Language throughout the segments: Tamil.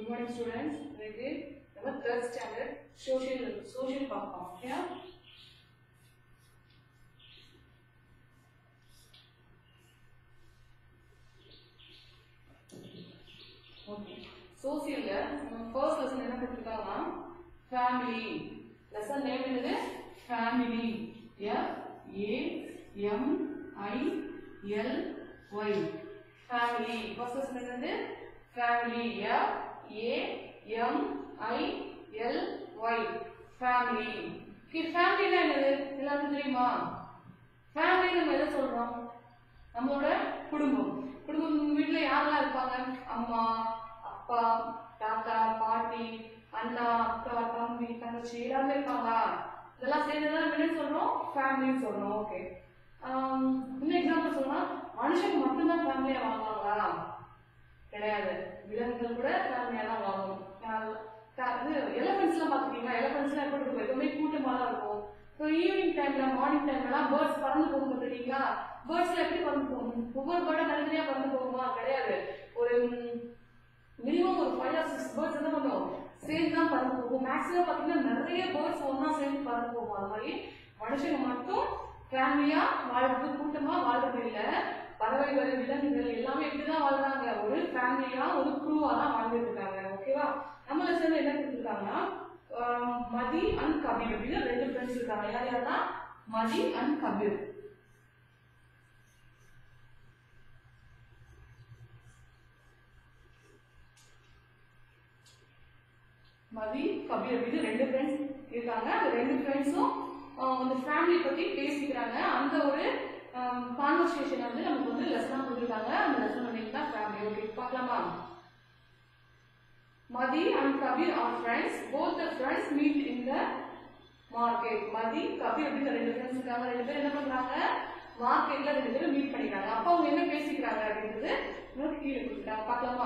Good morning, students. இன்னைக்கு நம்ம third standard social social பார்ப்போம் ஓகே ஓகே சோசியல்ல நம்ம ஃபர்ஸ்ட் லெசன் என்ன கொடுத்துருக்காங்கன்னா ஃபேமிலி லெசன் நேம் என்னது family F A M I L Y family first lesson என்னது family F A M I L Y family okay ஃபேமிலினா என்னது எல்லாருக்கும் தெரியுமா ஃபேமிலி நம்ம எதை சொல்றோம் நம்மளோட குடும்பம் குடும்பம் வீட்ல யாரெல்லாம் இருப்பாங்க அம்மா அப்பா தாத்தா பாட்டி அண்ணா அக்கா தம்பி தங்கச்சி எல்லாமே இருப்பாங்க இதெல்லாம் சேர்ந்து தான் என்ன சொல்றோம் ஃபேமிலின்னு சொல்றோம் ஓகே இன்னும் எக்ஸாம்பிள் சொன்னா மனுஷங்க மட்டும்தான் ஃபேமிலியா வாழ்வாங்களா கிடையாது விலங்குகள் கூட ஃபேமிலியா தான் வாழும் அஹ் க- இது எலஃபென்ட்ஸ்லாம் பார்த்துருக்கீங்களா எலஃபென்ட்ஸ்லாம் எப்படி இருக்கும் எப்பவுமே கூட்டமாக தான் இருக்கும் ஸோ ஈவினிங் டைம்ல மார்னிங் டைம்லலாம் பேர்ட்ஸ் பறந்து போகும் பார்த்துருக்கீங்களா பேர்ட்ஸ்ல எப்படி பறந்து போகும் ஒவ்வொரு பேர்டும் தனித்தனியாக பறந்து போகுமா கிடையாது ஒரு மினிமம் ஒரு ஃபைவ் ஆர் சிக்ஸ் பேர்ட்ஸ் என்ன பண்ணும் சேர்ந்து தான் பறந்து போகும் மேக்ஸிமம் பார்த்தீங்கன்னா நிறைய பேர்ட்ஸ் ஒன்றா சேர்ந்து பறந்து போகும் அது மாதிரி மனுஷங்க மட்டும் ஃபேமிலியா வாழ்றது கூட்டமா வாழ்றது இல்ல பறவைகள் விலங்குகள் எல்லாமே இப்படிதான் வாழ்றாங்க ஒரு ஃபேமிலியா ஒரு குரூவா தான் வாழ்ந்துட்டு இருக்காங்க ஓகேவா நம்ம லெசன்ல என்ன கொடுத்துருக்காங்கன்னா ஆஹ் மதி அண்ட் கபீர் அப்படின்னு ரெண்டு ஃப்ரெண்ட்ஸ் இருக்காங்க யார் யாருன்னா மதி அண்ட் கபீர் மதி கபீர் அப்படின்னு ரெண்டு ஃப்ரெண்ட்ஸ் இருக்காங்க அந்த ரெண்டு ஃப்ரெண்ட்ஸும் அந்த ஃபேமிலி பத்தி பேசிக்கிறாங்க அந்த ஒரு கான்வர்சேஷன் வந்து நமக்கு வந்து லெசனாக கொடுத்துருக்காங்க அந்த லெசன் நேம் தான் ஃபேமிலி ஓகே பார்க்கலாமா Mathi and Kabir are friends both the friends meet in the market Mathi Kabir அப்படின்னு ரெண்டு ஃப்ரெண்ட்ஸ் இருக்காங்க ரெண்டு பேரும் என்ன பண்றாங்க மார்க்கெட்ல ரெண்டு பேரும் மீட் பண்ணிக்கிறாங்க அப்போ அவங்க என்ன பேசிக்கிறாங்க அப்படின்றது உங்களுக்கு கீழே கொடுத்துட்டாங்க பார்க்கலாமா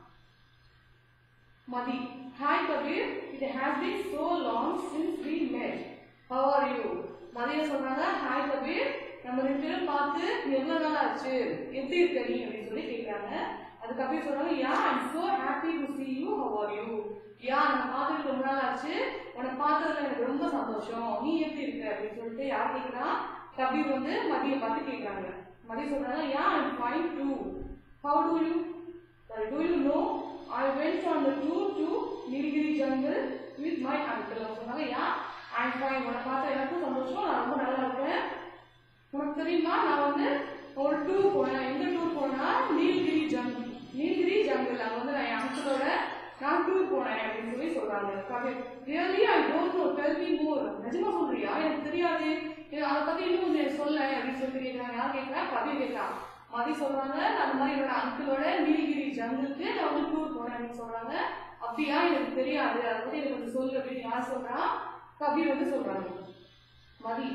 Madi. Hi Kabir, it has been so long since we met. How are you? மதிய சொல்றாங்க ஹாய் கபீர் நம்ம ரெண்டு பேரும் பார்த்து எவ்வளவு நாள் ஆச்சு எப்படி இருக்க நீ அப்படின்னு சொல்லி கேட்குறாங்க அது கபீர் சொல்றாங்க yeah I'm so happy to see you how are you yeah நம்ம பார்த்துட்டு ரொம்ப நாள் ஆச்சு உன்னை பார்த்ததுல எனக்கு ரொம்ப சந்தோஷம் நீ எப்படி இருக்க அப்படின்னு சொல்லிட்டு யார் கேட்குறா கபீர் வந்து மதியை பார்த்து கேட்குறாங்க மதி சொல்றாங்க yeah I'm fine too how do you Sorry, do you know I went on the tour to Nilgiri jungle with my uncle. அவங்க சொன்னாங்க யா ஐம் ஃபைன் உன்னை பார்த்த எனக்கும் சந்தோஷம் நான் ரொம்ப நல்லா இருக்கேன் உனக்கு தெரியுமா நான் வந்து ஒரு டூர் போனேன் எங்க டூர் போனா நீலகிரி ஜங்கிள் நீலகிரி ஜங்கிள் அங்க வந்து நான் என் அங்கிளோட நான் டூர் போனேன் அப்படின்னு சொல்லி சொல்றாங்க Kabir really I don't know tell me more நிஜமா சொல்றியா எனக்கு தெரியாது இது அதை பத்தி இன்னும் கொஞ்சம் சொல்ல அப்படின்னு சொல்லி கேட்கிறாங்க யார் கேட்கிறா கபீர் கேட்கா மதி சொல்றாங்க நான் அந்த மாதிரி என்னோட அங்கிளோட நீலகிரி ஜங்கிளுக்கு நான் வந்து டூர் போனேன் அப்படின்னு சொல்றாங்க அப்படியா எனக்கு தெரியாது அதை பத்தி எனக்கு கொஞ்சம் சொல்லு அப்படின்னு யார் சொல்றா கபீர் வந்து சொல்றாங்க மதி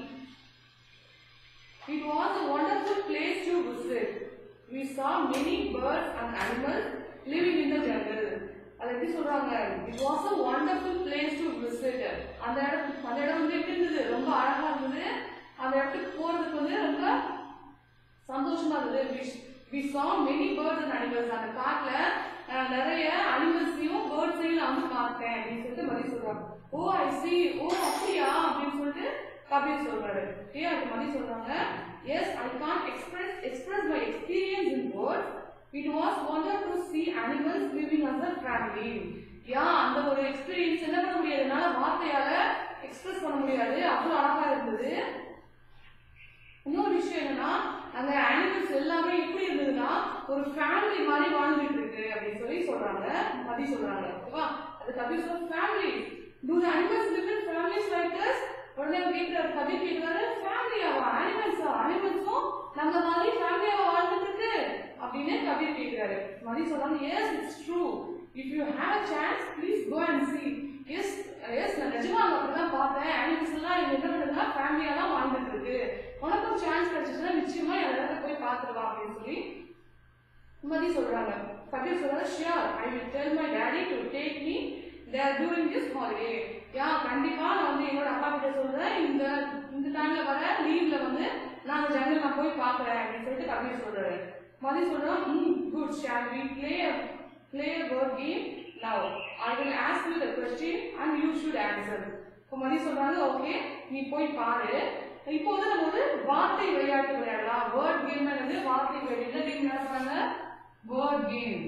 It was a wonderful place to visit. We saw many birds and animals living in the jungle. அது எப்படி சொல்றாங்க it was a wonderful place to visit அந்த இடம் அந்த இடம் வந்து எப்படி இருந்தது ரொம்ப அழகா இருந்தது அந்த இடத்துக்கு போறதுக்கு வந்து ரொம்ப சந்தோஷமா இருந்தது we saw many birds and animals அந்த காட்டுல அஹ், நிறைய அனிமல்ஸையும் பேர்ட்ஸையும் நான் வந்து பார்த்தேன் அப்படின்னு சொல்லிட்டு மதி சொல்றாங்க ஓ ஐ சி ஓ அப்படியா அப்படின்னு சொல்லிட்டு கபீர் சொல்றாரு ஏ அது மதி சொல்றாங்க yes I can express express my experience in words it was wonder to see animals living as a family yeah அந்த ஒரு எக்ஸ்பீரியன்ஸ் என்ன பண்ண முடியாது என்னால வார்த்தையால எக்ஸ்பிரஸ் பண்ண முடியாது அவ்வளவு அழகா இருந்தது இன்னொரு விஷயம் என்னன்னா அந்த அனிமல்ஸ் எல்லாமே எப்படி இருந்ததுன்னா ஒரு ஃபேமிலி மாதிரி வாழ்ந்துட்டு இருக்கு அப்படின்னு சொல்லி சொல்றாங்க மதி சொல்றாங்க ஓகேவா அது கபீர் சொல்ற family do the animals live in families like this உடனே அவர் கேட்கிறாரு கபீர் கேட்கிறாரு ஃபேமிலியாவா அனிமல்ஸா அனிமல்ஸும் நம்ம மாதிரி ஃபேமிலியாவா வாழ்ந்துட்டு இருக்கு அப்படின்னு கபீர் கேட்கிறாரு மதி சொல்றாங்க yes it's true if you have a chance please go and see yes yes நான் நிஜமா அங்க அப்படிதான் பார்த்தேன் அனிமல்ஸ் எல்லாம் இங்க என்ன பண்ணுதுன்னா ஃபேமிலியா தான் வாழ்ந்துட்டு இருக்கு உனக்கும் சான்ஸ் கிடைச்சிச்சுன்னா நிச்சயமா எல்லாரும் போய் பார்த்துருவா அப்படின்னு சொல்லி மதி சொல்றாங்க கபீர் சொல்றாங்க sure I will tell my daddy to take me there doing this holiday yeah கண்டிப்பா நான் வந்து என்னோட அப்பா கிட்ட சொல்றேன் இந்த இந்த டைம்ல வர லீவ்ல வந்து நான் அந்த ஜன்னல் நான் போய் பார்க்கறேன் அப்படின்னு சொல்லிட்டு கபீர் சொல்றாரு மதி சொல்றான் hmm good shall we play play word game now I will ask you the question and you should answer இப்போ மதி சொல்றாங்க ஓகே நீ போய் பாரு இப்போ வந்து நம்ம ஒரு வார்த்தை விளையாட்டு விளையாடலாம் வேர்ட் கேம் வந்து வார்த்தை விளையாட்டு என்ன கேம் நடத்துறாங்க வேர்ட் கேம்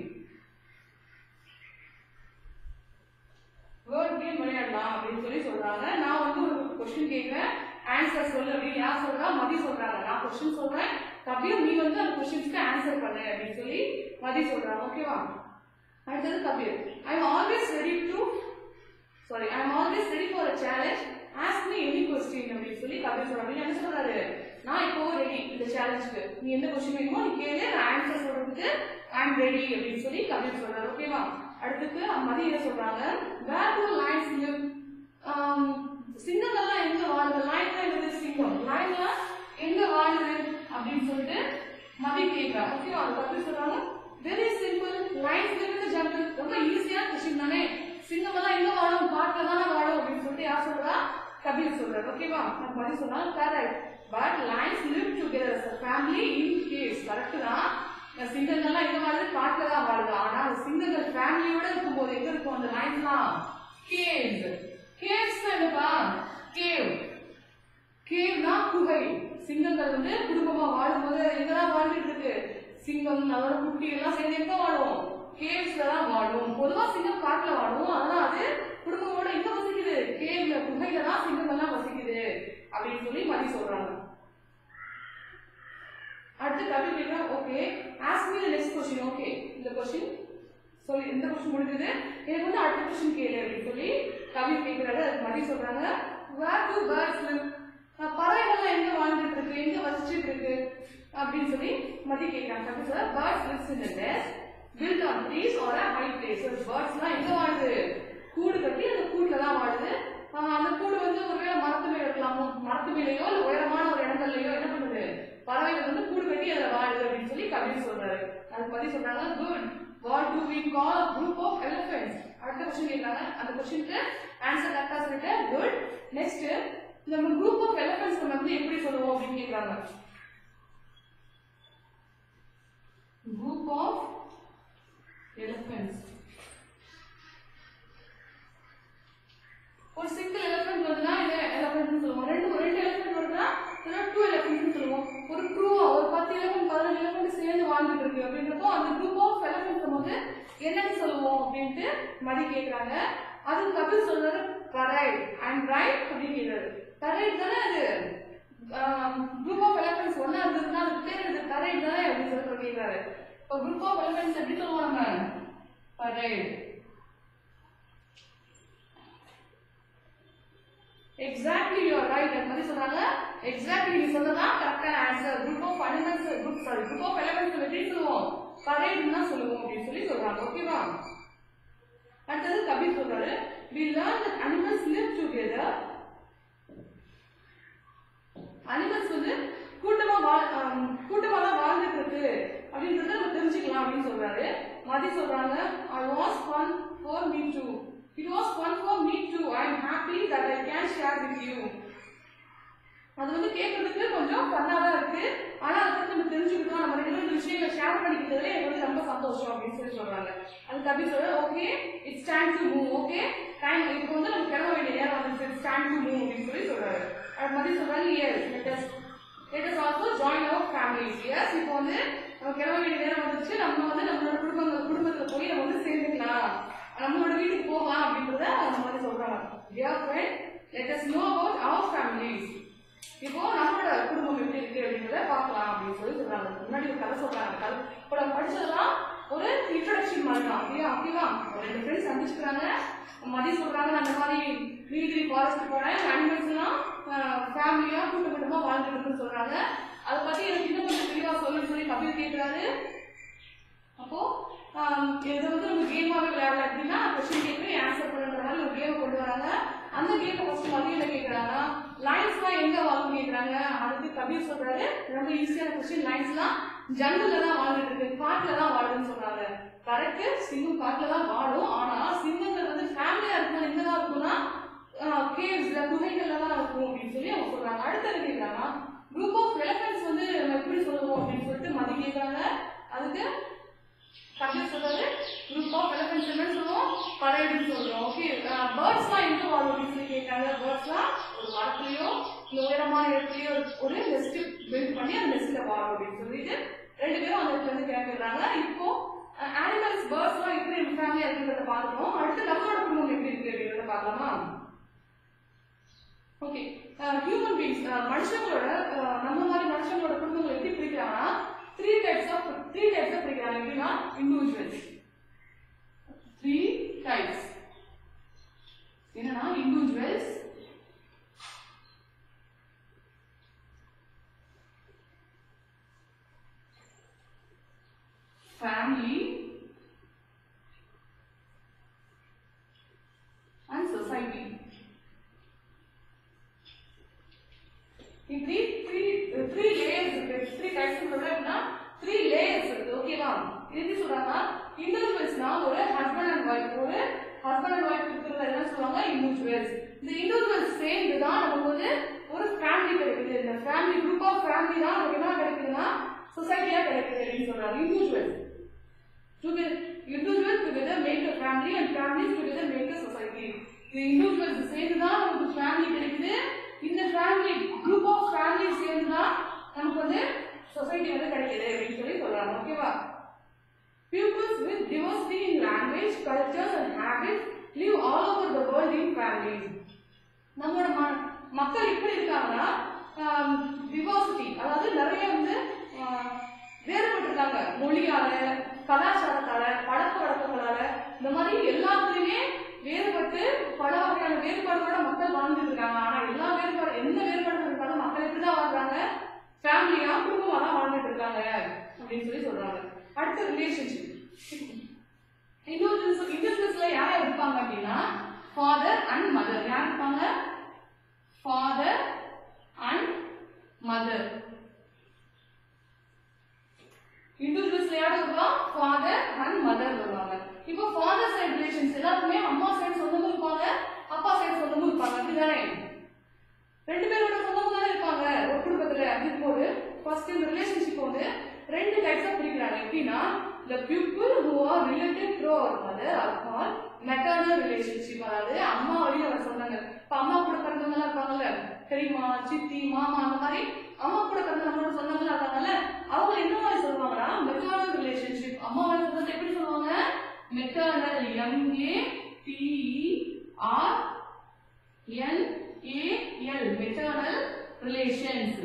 வேர்ட் கேம் விளையாடலாம் அப்படின்னு சொல்லி சொல்றாங்க நான் வந்து ஒரு கொஸ்டின் கேட்கிறேன் ஆன்சர் சொல்லு அப்படின்னு யார் சொல்றா மதி சொல்றாங்க நான் கொஸ்டின் சொல்றேன் கபியும் நீ வந்து அந்த கொஸ்டின்ஸ்க்கு ஆன்சர் பண்ணு அப்படின்னு சொல்லி மதி சொல்றாங்க ஓகேவா அடுத்தது Kabir I am always ready to sorry I am always ready for a challenge ask me any question அப்படின்னு சொல்லி கபீர் சொல்றாங்க என்ன சொல்றாரு நான் இப்போ ரெடி இந்த சேலஞ்சுக்கு நீ எந்த கொஸ்டின் வேணுமோ நீ கேளு நான் ஆன்சர் சொல்றதுக்கு ஐ எம் ரெடி அப்படின்னு சொல்லி கபீர் சொல்றாரு ஓகேவா அடுத்துக்கு மதி என்ன சொல்றாங்க வேர் டு லைன்ஸ் லிவ் சிங்கங்கள்லாம் எங்க வாழுது லைன்ல என்னது சிங்கம் லைன்ல எங்க வாழுது அப்படின்னு சொல்லிட்டு மதி கேட்கிறா ஓகேவா அது பத்தி சொல்றாங்க very simple lions live in jungle ரொம்ப ஈஸியான கொஸ்டின் தானே சிங்கம் எல்லாம் எங்க வாழும் காட்டுல தானே வாழும் அப்படின்னு சொல்லிட்டு யார் சொல்றா கபீர் சொல்றாரு ஓகேவா அது மதி சொன்னாங்க correct but lions live together family in case correct தான் இந்த சிங்கங்கள்லாம் எங்க வாழுது காட்டுல தான் வாழுது ஆனா அந்த சிங்கங்கள் ஃபேமிலியோட இருக்கும்போது எங்க இருக்கும் அந்த லைன்ஸ்லாம் கேவ்ஸ் கேவ்ஸ் என்னப்பா கேவ் கேவ்னா குகை சிங்கங்கள் வந்து குடும்பமா வாழும்போது எங்கதான் வாழ்ந்துட்டு இருக்கு சிங்கம் அதோட குட்டி எல்லாம் சேர்ந்து எங்க வாழும் கேவ்ஸ்ல தான் வாழும் பொதுவா சிங்கம் காட்டுல வாழும் ஆனா அது குடும்பமோட எங்க வசிக்குது கேவ்ல குகையில தான் சிங்கம் எல்லாம் வசிக்குது அப்படின்னு சொல்லி மதி சொல்றாங்க அடுத்து கவி கேட்கிறேன் okay ask me the next question okay இந்த கொஸ்டின் சொல்லி இந்த கொஸ்டின் முடிஞ்சது எனக்கு வந்து அடுத்த கொஸ்டின் கேளு அப்படின்னு சொல்லி கவி கேட்கிறாரு அதுக்கு மதி சொல்றாங்க வேர் டு பேர்ட்ஸ் லிவ் பறவைகள்லாம் எங்க வாழ்ந்துட்டு இருக்கு எங்க வசிச்சுட்டு இருக்கு அப்படின்னு சொல்லி மதி கேட்கிறாங்க கவி சொல்ற birds lives in nest built on trees are a high place பேர்ட்ஸ்லாம் எங்க வாழுது கூடு கட்டி அந்த கூட்டுல தான் வாழுது ஆஹ் அந்த கூடு வந்து ஒருவேளை மரத்து மேல இருக்கலாமோ மரத்து மேலேயோ இல்ல உயரமான ஒரு இடங்கள்லயோ என்ன பண்ணுது பறவைகள் வந்து கூடு கட்டி அதுல வாழுது அப்படின்னு சொல்லி கவிதை சொல்றாரு அதுக்கு பத்தி சொல்றாங்க good what do we call group of elephants அடுத்த கொஸ்டின் கேட்கறாங்க அந்த கொஸ்டினுக்கு ஆன்சர் கரெக்டா சொல்லிட்டேன் குட் நெக்ஸ்ட் நம்ம குரூப் ஆஃப் எலிஃபென்ட்ஸ் நம்ம வந்து எப்படி சொல்லுவோம் அப்படின்னு கேட்கறாங்க குரூப் ஆஃப் எலிஃபென்ட்ஸ் ஒரு சிங்கிள் எலிஃபென்ட் வருதுன்னா இது எலிஃபென்ட்னு சொல்லுவோம் ரெண்டு ரெண்டு எலிஃபென்ட் வருதுன்னா இதெல்லாம் டூ எலிஃபென்ட்னு சொல்லுவோம் ஒரு க்ரூவா ஒரு பத்து எலிஃபென்ட் பதினஞ்சு எலிஃபென்ட் சேர்ந்து வாழ்ந்துட்டு இருக்கு அப்படின்றப்போ அந்த குரூப் ஆஃப் எலிஃபென்ட்ஸ் வந்து என்னன்னு சொல்லுவோம் அப்படின்ட்டு மதி கேட்குறாங்க அதுக்கு கபில் சொல்றாரு கரைட் அண்ட் ரைட் அப்படின்னு கேட்குறாரு கரைட் தானே அது குரூப் ஆஃப் எலிஃபென்ட்ஸ் ஒன்னா இருந்ததுன்னா அதுக்கு பேர் இது கரைட் தானே அப்படின்னு சொல்லிட்டு கேட்குறாரு இப்போ குரூப் ஆஃப் எலிஃபென்ட்ஸ் எப்படி சொல்லுவாங்க correct exactly you are right அது மாதிரி சொன்னாங்க எக்ஸாக்ட்லி நீ சொன்னதா கரெக்டான answer group of animals group sorry group of elements எப்படி சொல்லுவோம் கரெக்ட்னு தான் சொல்லுவோம் அப்படின்னு சொல்லி சொல்றாங்க ஓகேவா அடுத்தது கபீர் சொல்றாரு we learn that animals live together animals வந்து கூட்டமா வாழ் ஆம், கூட்டமா தான் வாழ்ந்துட்டு இருக்கு அப்படின்றத நம்ம தெரிஞ்சுக்கலாம் அப்படின்னு சொல்றாரு மதி சொல்றாங்க I was fun for me too it was fun for me too I am happy that I can share with you அது வந்து கேட்கறதுக்கு கொஞ்சம் ஃபன்னா தான் இருக்கு ஆனா அதை பத்தி நம்ம தெரிஞ்சுக்கிட்டோம் நம்ம ரெண்டு பேரும் விஷயங்களை ஷேர் பண்ணிக்கிட்டதுல எனக்கு வந்து ரொம்ப சந்தோஷம் அப்படின்னு சொல்லி சொல்றாங்க அது கபி சொல்ற okay it's time to move okay time இப்போ வந்து நம்ம கிளம்ப வேண்டிய நேரம் வந்து இட்ஸ் டைம் டு மூவ் அப்படின்னு சொல்லி சொல்றாரு அது மாதிரி சொல்றாங்க yes let us let us also join our families yes இப்போ வந்து நம்ம கிளம்ப வேண்டிய நேரம் வந்துச்சு நம்ம வந்து நம்மளோட குடும்பங்கள் குடும்பத்துல போய் நம்ம வந்து சேர்ந்துக்கலாம் நம்மளோட வீட்டுக்கு போகலாம் அப்படின்றத அந்த மாதிரி சொல்றாங்க dear friend let us know about our families இப்போ நம்மளோட குடும்பம் எப்படி இருக்கு அப்படின்றத பார்க்கலாம் அப்படின்னு சொல்லி சொல்றாங்க முன்னாடி ஒரு கதை சொல்றாங்க கதை இப்போ நம்ம படிச்சதெல்லாம் ஒரு இன்ட்ரடக்ஷன் மாதிரி தான் அப்படியா அப்படிவா ஒரு ரெண்டு ஃப்ரெண்ட்ஸ் சந்திச்சுக்கிறாங்க மதியம் சொல்றாங்க நான் அந்த மாதிரி நீலகிரி ஃபாரஸ்ட் போனேன் அனிமல்ஸ் எல்லாம் ஃபேமிலியா கூட்ட கூட்டமா வாழ்ந்துட்டு இருக்குன்னு சொல்றாங்க அதை பத்தி எனக்கு இன்னும் கொஞ்சம் தெளிவா சொல்லுன்னு சொல்லி கபில் கேட்கிறாரு அப்போ ஆம், இதை வந்து நம்ம கேமாவே விளையாடலாம் அப்படின்னா கொஸ்டின் கேட்கு ஆன்சர் பண்ணுற மாதிரி ஒரு கேம் கொண்டு வராங்க அந்த கேம் ஃபர்ஸ்ட் மதியம் என்ன கேட்குறாங்க லைன்ஸ்லாம் எங்க வாழும் கேட்குறாங்க அதுக்கு கபீர் சொல்றாரு ரொம்ப ஈஸியான கொஸ்டின் லைன்ஸ்லாம் ஜங்கல்ல தான் வாழ்ந்துட்டு இருக்கு காட்டுல தான் வாழுதுன்னு சொல்றாங்க கரெக்ட் சிங்கம் காட்டுல தான் வாழும் ஆனா சிங்கங்கள் வந்து ஃபேமிலியா இருக்கும் எங்க தான் இருக்கும்னா கேவ்ஸ்ல குகைகள்ல தான் இருக்கும் அப்படின்னு சொல்லி அவங்க சொல்றாங்க அடுத்தது கேட்குறாங்க குரூப் ஆஃப் எலிஃபென்ட்ஸ் வந்து நம்ம எப்படி சொல்லுவோம் அப்படின்னு சொல்லிட்டு மதி கேட்குறாங்க அதுக்கு கபில் சொல்றாரு குரூப் ஆஃப் எலிஃபென்ட்ஸ் என்னன்னு சொல்லுவோம் பிடிக்கிறாங்க பேர்ட்ஸ்லாம் ஒரு மரத்துலயோ இந்த உயரமான இடத்துலயோ ஒரு நெஸ்ட் பில்ட் பண்ணி அந்த நெஸ்ட்ல வாழும் அப்படின்னு சொல்லிட்டு ரெண்டு பேரும் அந்த இடத்துல இருந்து கிளம்பிடுறாங்க இப்போ அனிமல்ஸ் பேர்ட்ஸ்லாம் எப்படி இருக்காங்க அப்படின்றத பார்க்கணும் அடுத்து நம்மளோட குடும்பம் எப்படி இருக்கு அப்படின்றத பார்க்கலாமா ஓகே ஹியூமன் பீங்ஸ் மனுஷங்களோட அஹ், நம்ம மாதிரி மனுஷங்களோட குடும்பங்கள் எப்படி பிரிக்கிறாங்கன்னா three types of three types of பிரிக்கிறாங்க எப்படின்னா இண்டிவிஜுவல்ஸ் த்ரீ டைப்ஸ் என்னன்னா இண்டிவிஜுவல்ஸ் ஃபேமிலி அண்ட் சொசைட்டி இப்படி த்ரீ த்ரீ லேயர்ஸ் இருக்கு த்ரீ டைப்ஸ் எப்படின்னா த்ரீ லேயர்ஸ் இருக்கு ஓகேவா இது எப்படி சொல்றாங்கன்னா இண்டிவிஜுவல்ஸ்னா ஒரு ஹஸ்பண்ட் அண்ட் ஒய்ஃப் ஒரு ஹஸ்பண்ட் அண்ட் ஒய்ஃப் இருக்கிறது என்ன சொல்லுவாங்க இண்டிவிஜுவல்ஸ் இந்த இண்டிவிஜுவல்ஸ் சேர்ந்து தான் நமக்கு வந்து ஒரு ஃபேமிலி கிடைக்குது இந்த ஃபேமிலி குரூப் ஆஃப் ஃபேமிலி தான் நமக்கு என்ன கிடைக்குதுன்னா சொசைட்டியா கிடைக்குது அப்படின்னு சொல்றாங்க individuals together individuals together make a family and families together make a society இந்த individuals சேர்ந்து தான் நமக்கு ஃபேமிலி கிடைக்குது இந்த ஃபேமிலி குரூப் ஆஃப் ஃபேமிலி சேர்ந்து தான் நமக்கு வந்து சொசைட்டி வந்து கிடைக்குது அப்படின்னு சொல்லி சொல்றாங்க ஓகேவா Pupils with diversity in language, cultures and habits live all over the world in families. நம்மளோட ம- மக்கள் எப்படி இருக்காங்கன்னா டிவர்சிட்டி அதாவது நிறைய வந்து ஆஹ், வேறுபட்டிருக்காங்க மொழியால கலாச்சாரத்தால பழக்க வழக்கங்களால இந்த மாதிரி எல்லாத்துலயுமே வேறுபட்டு பல வகையான வேறுபாடுகளோட மக்கள் வாழ்ந்துட்டு இருக்காங்க ஆனா எல்லா வேறுபாடு எந்த வேறுபாடு இருந்தாலும் மக்கள் எப்படிதான் வாழ்றாங்க ஃபேமிலியா குடும்பமா தான் வாழ்ந்துட்டு இருக்காங்க அப்படின்னு சொல்லி சொல்றாங்க அடுத்த ரிலேஷன்ஷிப் இன்னொரு இண்டிவிஜுவல்ஸ்ல யார் யார் இருப்பாங்க அப்படின்னா ஃபாதர் அண்ட் மதர் யார் இருப்பாங்க ஃபாதர் அண்ட் மதர் இண்டிவிஜுவல்ஸ்ல யார் வருவா ஃபாதர் அண்ட் மதர் வருவாங்க இப்போ ஃபாதர் சைடு ரிலேஷன்ஸ் எல்லாருமே அம்மா சைடு சொந்தமும் இருப்பாங்க அப்பா சைடு சொந்தமும் இருப்பாங்க அப்படிதானே ரெண்டு பேரோட சொந்தமும் தானே இருப்பாங்க ஒரு குடும்பத்துல அப்படின்னு போது ஃபர்ஸ்ட் இந்த ரிலேஷன்ஷிப் வந்து ரெண்டு டைப்ஸா பிரிக்கிறாங்க எப்படின்னா the people who are related to our mother are called maternal relationship அதாவது அம்மா வழியில வர சொன்னாங்க இப்ப அம்மா கூட பிறந்தவங்க எல்லாம் இருப்பாங்கல்ல பெரியம்மா சித்தி மாமா அந்த மாதிரி அம்மா கூட பிறந்த நம்மளோட சொந்தங்கள் இருக்காங்கல்ல அவங்க என்ன மாதிரி சொல்லுவாங்கன்னா மெட்டர்னல் ரிலேஷன்ஷிப் அம்மா வழி சொந்தத்தை எப்படி சொல்லுவாங்க maternal M A T R L A L maternal relations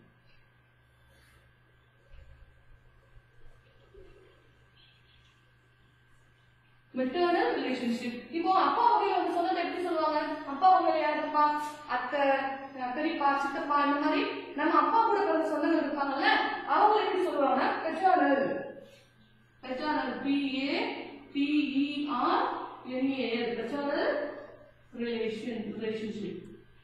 maternal relationship இப்போ அப்பா வகையில வந்து சொன்னதை எப்படி சொல்லுவாங்க அப்பா வகையில யார் இருப்பா அத்தை அஹ் பெரியப்பா சித்தப்பா இந்த மாதிரி நம்ம அப்பா கூட பிறந்த சொந்தங்கள் இருப்பாங்கல்ல அவங்க எப்படி சொல்லுவாங்க paternal paternal P A P E R N A L paternal relation relationship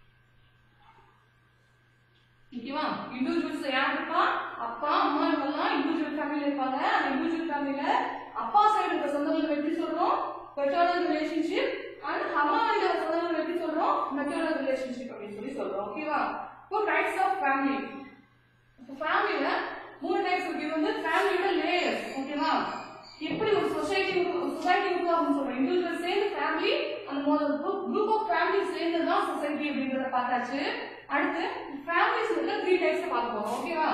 ஓகேவா இண்டிவிஜுவல்ஸ் யார் இருப்பா அப்பா அம்மா இவங்கெல்லாம் இண்டிவிஜுவல் ஃபேமிலில இருப்பாங்க அந்த இண்டிவிஜுவல் ஃபேமிலில அப்பா சைடு இருக்க சொந்தங்கள் எப்படி சொல்றோம் பெட்டர்னல் ரிலேஷன்ஷிப் அண்ட் அம்மா வழியில வர சொந்தங்கள் எப்படி சொல்றோம் மெட்டர்னல் ரிலேஷன்ஷிப் அப்படின்னு சொல்லி சொல்றோம் ஓகேவா இப்போ டைப்ஸ் ஆஃப் ஃபேமிலி இப்போ ஃபேமிலியில மூணு டைப்ஸ் இருக்கு இது வந்து ஃபேமிலியோட லேயர்ஸ் ஓகேவா எப்படி ஒரு சொசைட்டி சொசைட்டி உருவாகும் சொல்றோம் இண்டிவிஜுவல் சேர்ந்து ஃபேமிலி அந்த குரூப் ஆஃப் ஃபேமிலி சேர்ந்து தான் சொசைட்டி அப்படின்றத பார்த்தாச்சு அடுத்து ஃபேமிலிஸ் உள்ள த்ரீ டைப்ஸ் பார்க்க போறோம் ஓகேவா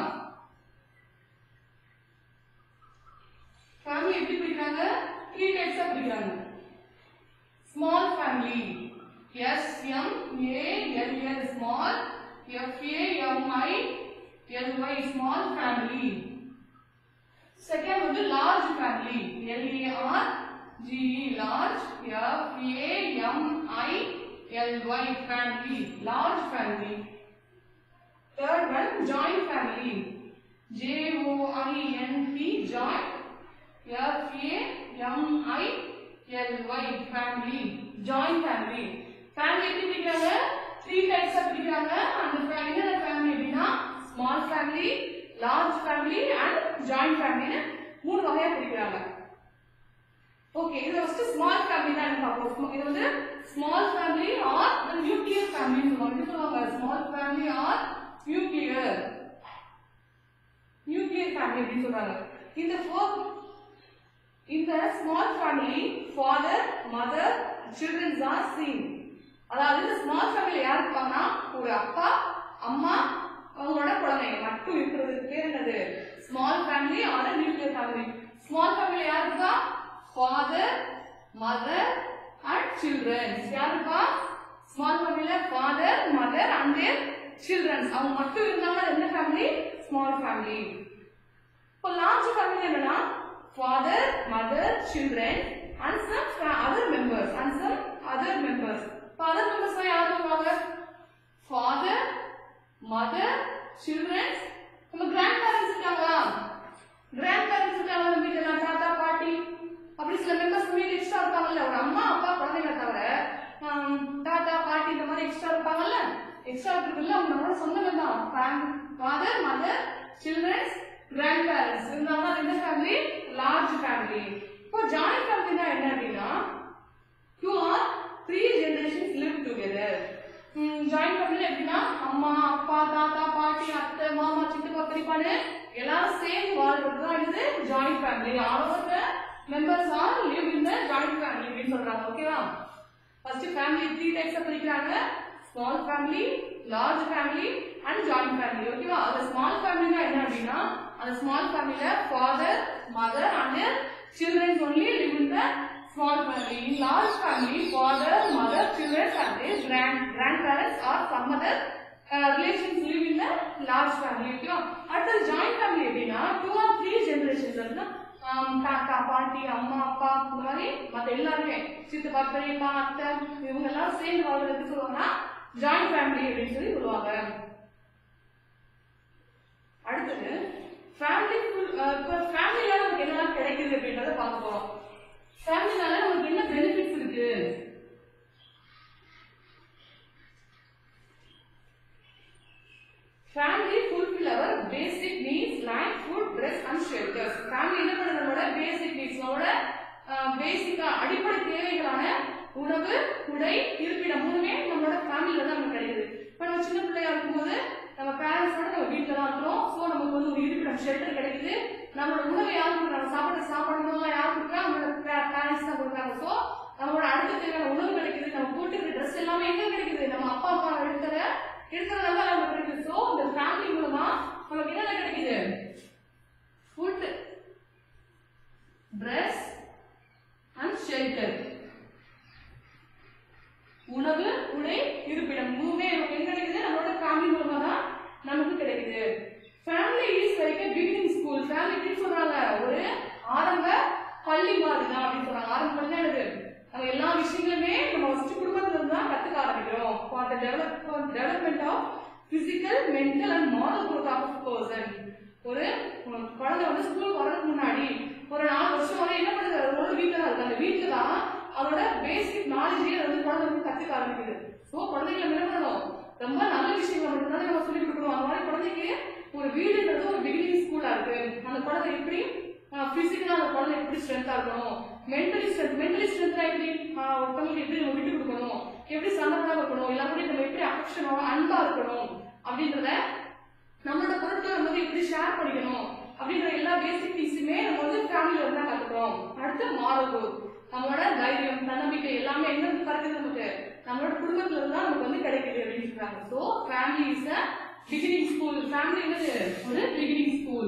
ஃபேமிலி எப்படி பிரிக்கிறாங்க த்ரீ டைப்ஸா பிரிக்கிறாங்க small family S M A L L small F A M I L Y small family second வந்து large family L A R G large F A M I L Y family large family third one joint family J O I N T joint F A M I L Y family joint family family எப்படி பிரிக்கிறாங்க த்ரீ டைப்ஸா பிரிக்கிறாங்க அந்த fa- என்னென்ன ஃபேமிலி அப்படின்னா small family large family and joint ஃபேமிலின்னு மூணு வகையா பிரிக்கிறாங்க ஓகே இது ஃபர்ஸ்ட் ஸ்மால் ஃபேமிலி தான் என்ன பார்ப்போம் இது வந்து small family or the nuclear family சொல்லுவாங்க எப்படி சொல்லுவாங்க small family or nuclear nuclear family அப்படின்னு சொல்றாங்க இந்த ஃபோர் இந்த small family father mother childrens are seen அதாவது இந்த ஸ்மால் ஃபேமிலி யார் இருப்பாங்கன்னா ஒரு அப்பா அம்மா அவங்களோட குழந்தைங்க மட்டும் இருக்கிறதுக்கு பேர் என்னது small family or nuclear family small family யார் இருக்கா ஃபாதர் மதர் அண்ட் சில்ட்ரன்ஸ் யார் இருக்கா ஸ்மால் ஃபேமிலியில father mother and their childrens அவங்க மட்டும் இருந்தாங்கன்னா என்ன ஃபேமிலி ஸ்மால் ஃபேமிலி இப்போ லார்ஜ் ஃபேமிலி என்னன்னா father mother children and some other members and some other members இப்போ அதர் மெம்பர்ஸ் யார் வருவாங்க ஃபாதர் மதர் சில்ட்ரன்ஸ் நம்ம கிராண்ட் பேரண்ட்ஸ் இருக்காங்களா கிராண்ட் பேரண்ட்ஸ் இருக்காங்க நம்ம வீட்டில் தாத்தா பாட்டி அப்படி சில மெம்பர்ஸ் வீட்டில் எக்ஸ்ட்ரா இருப்பாங்கல்ல ஒரு அம்மா அப்பா குழந்தைங்க தவிர ஆம், தாத்தா பாட்டி இந்த மாதிரி எக்ஸ்ட்ரா இருப்பாங்கல்ல எக்ஸ்ட்ரா இருக்கிறதுல அவங்க நம்மளோட சொந்தங்கள் தான் father mother childrens grandparents இருந்தாங்கன்னா அது என்ன ஃபேமிலி லார்ஜ் ஃபேமிலி இப்போ ஜாயிண்ட் ஃபேமிலினா என்ன அப்படின்னா two or three generations live together joint family எப்படின்னா அம்மா அப்பா தாத்தா பாட்டி அத்தை மாமா சித்தப்பா பெரியப்பான்னு எல்லாரும் சேர்ந்து வாழ்றது தான் இது joint family all over the members are live in the joint family அப்படின்னு சொல்றாங்க ஓகேவா ஃபர்ஸ்ட் ஃபேமிலி த்ரீ டைப்ஸா பிரிக்கிறாங்க small family large family and joint family ஓகேவா அந்த ஸ்மால் ஃபேமிலினா என்ன அப்படின்னா அந்த ஸ்மால் ஃபேமிலில father mother and childrens only live in the small family in large family father mother childrens and grand grandparents or some other relations live in the large family ஓகேவா அடுத்தது ஜாயிண்ட் ஃபேமிலி எப்படின்னா டூ ஆர் த்ரீ ஜெனரேஷன்ஸ் இருந்தா ஆம், தாத்தா பாட்டி அம்மா அப்பா இந்த மாதிரி மற்ற எல்லாருமே சித்தப்பா பெரியப்பா அத்தை இவங்க எல்லாம் சேர்ந்து வாழ்றதுக்கு சொல்லுவாங்கன்னா ஜாயிண்ட் ஃபேமிலி அப்படின்னு சொல்லி சொல்லுவாங்க அடுத்தது ஃபேமிலி இப்போ ஃபேமிலியால நமக்கு என்னெல்லாம் கிடைக்குது அப்படின்றத பார்க்க போறோம் ஃபேமிலினால நமக்கு என்ன பெனிஃபிட்ஸ் இருக்கு family fulfil our basic needs like food dress and shelters family என்ன பண்ணுது நம்மளோட பேசிக் நீட்ஸ் நம்மளோட பேசிக்கா அடிப்படை தேவைகளான உணவு உடை இருப்பிடம் மூணுமே நம்மளோட ஃபேமிலியில தான் நமக்கு கிடைக்குது இப்போ நம்ம சின்ன பிள்ளையா இருக்கும்போது நம்ம பேரண்ட்ஸோட நம்ம வீட்டில் தான் இருக்கிறோம் ஸோ நமக்கு வந்து ஒரு இருப்பிடம் ஷெல்டர் கிடைக்குது நம்மளோட உணவை யார் கொடுக்குறாங்க சாப்பாடு சாப்பிடணும்லாம் யார் கொடுக்குறா நம்மளோட பேரண்ட்ஸ் தான் கொடுக்குறாங்க ஸோ நம்மளோட அடுத்த தேவையான உணவு கிடைக்குது நம்ம போட்டுக்கிற ட்ரெஸ் எல்லாமே எங்க கிடைக்குது நம்ம அப்பா அம்மா எடுக்கிற இருக்கிறதுனால நமக்கு கிடைக்குது ஸோ இந்த ஃபேமிலி மூலமா நமக்கு என்னென்ன கிடைக்குது ஃபுட் ட்ரெஸ் அண்ட் ஷெல்டர் உணவு உடை இருப்பிடம் மூணுமே நமக்கு எங்க கிடைக்குது நம்மளோட ஃபேமிலி மூலமா தான் நமக்கு கிடைக்குது family is like a beginning school family எப்படி சொல்றாங்க ஒரு ஆரம்ப பள்ளி மாதிரி தான் அப்படின்னு சொல்றாங்க ஆரம்ப பள்ளி தான் என்னது நம்ம எல்லா விஷயங்களுமே நம்ம ஃபர்ஸ்ட் குடும்பத்துல இருந்து தான் கத்துக்க ஆரம்பிக்கிறோம் for the develop development of physical mental and moral growth of person ஒரு உம், குழந்தை வந்து ஸ்கூல் வரதுக்கு முன்னாடி ஒரு நாலு வருஷம் வரை என்ன பண்ணுது ஒரு வீட்டில் தான் இருக்கு அந்த வீட்டில் தான் அதோட பேசிக் நாலேஜே வந்து குழந்தை வந்து கத்துக்க ஆரம்பிக்குது ஸோ குழந்தைகளை என்ன பண்ணணும் ரொம்ப நல்ல விஷயங்களை மட்டும்தான் நம்ம சொல்லி கொடுக்கணும் அந்த மாதிரி குழந்தைக்கு ஒரு வீடுன்றது ஒரு பிகினிங் ஸ்கூலா இருக்கு அந்த குழந்தை எப்படி பிசிக்கலா அந்த குழந்தை எப்படி ஸ்ட்ரென்த்தா இருக்கணும் மென்டலி ஸ்ட்ரென்த் மென்டலி ஸ்ட்ரென்த்னா எப்படி ஆஹ் ஒருத்தவங்களுக்கு எப்படி நம்ம விட்டு கொடுக்கணும் எப்படி சமத்தா இருக்கணும் எல்லாருமே நம்ம எப்படி அஃபெக்ஷனோட அன்பா இருக்கணும் அப்படின்றத நம்மளோட பொருட்களை நம்ம வந்து எப்படி ஷேர் பண்ணிக்கணும் அப்படின்ற எல்லா பேசிக் திங்ஸுமே நம்ம வந்து ஃபேமிலியில இருந்து தான் கத்துக்கிறோம் அடுத்து மாரல் growth நம்மளோட தைரியம் தன்னம்பிக்கை எல்லாமே எங்க இருந்து பறக்குது நமக்கு நம்மளோட குடும்பத்துல இருந்து தான் நமக்கு வந்து கிடைக்குது அப்படின்னு சொல்றாங்க so family is a beginning school family என்னது ஒரு பிகினிங் ஸ்கூல்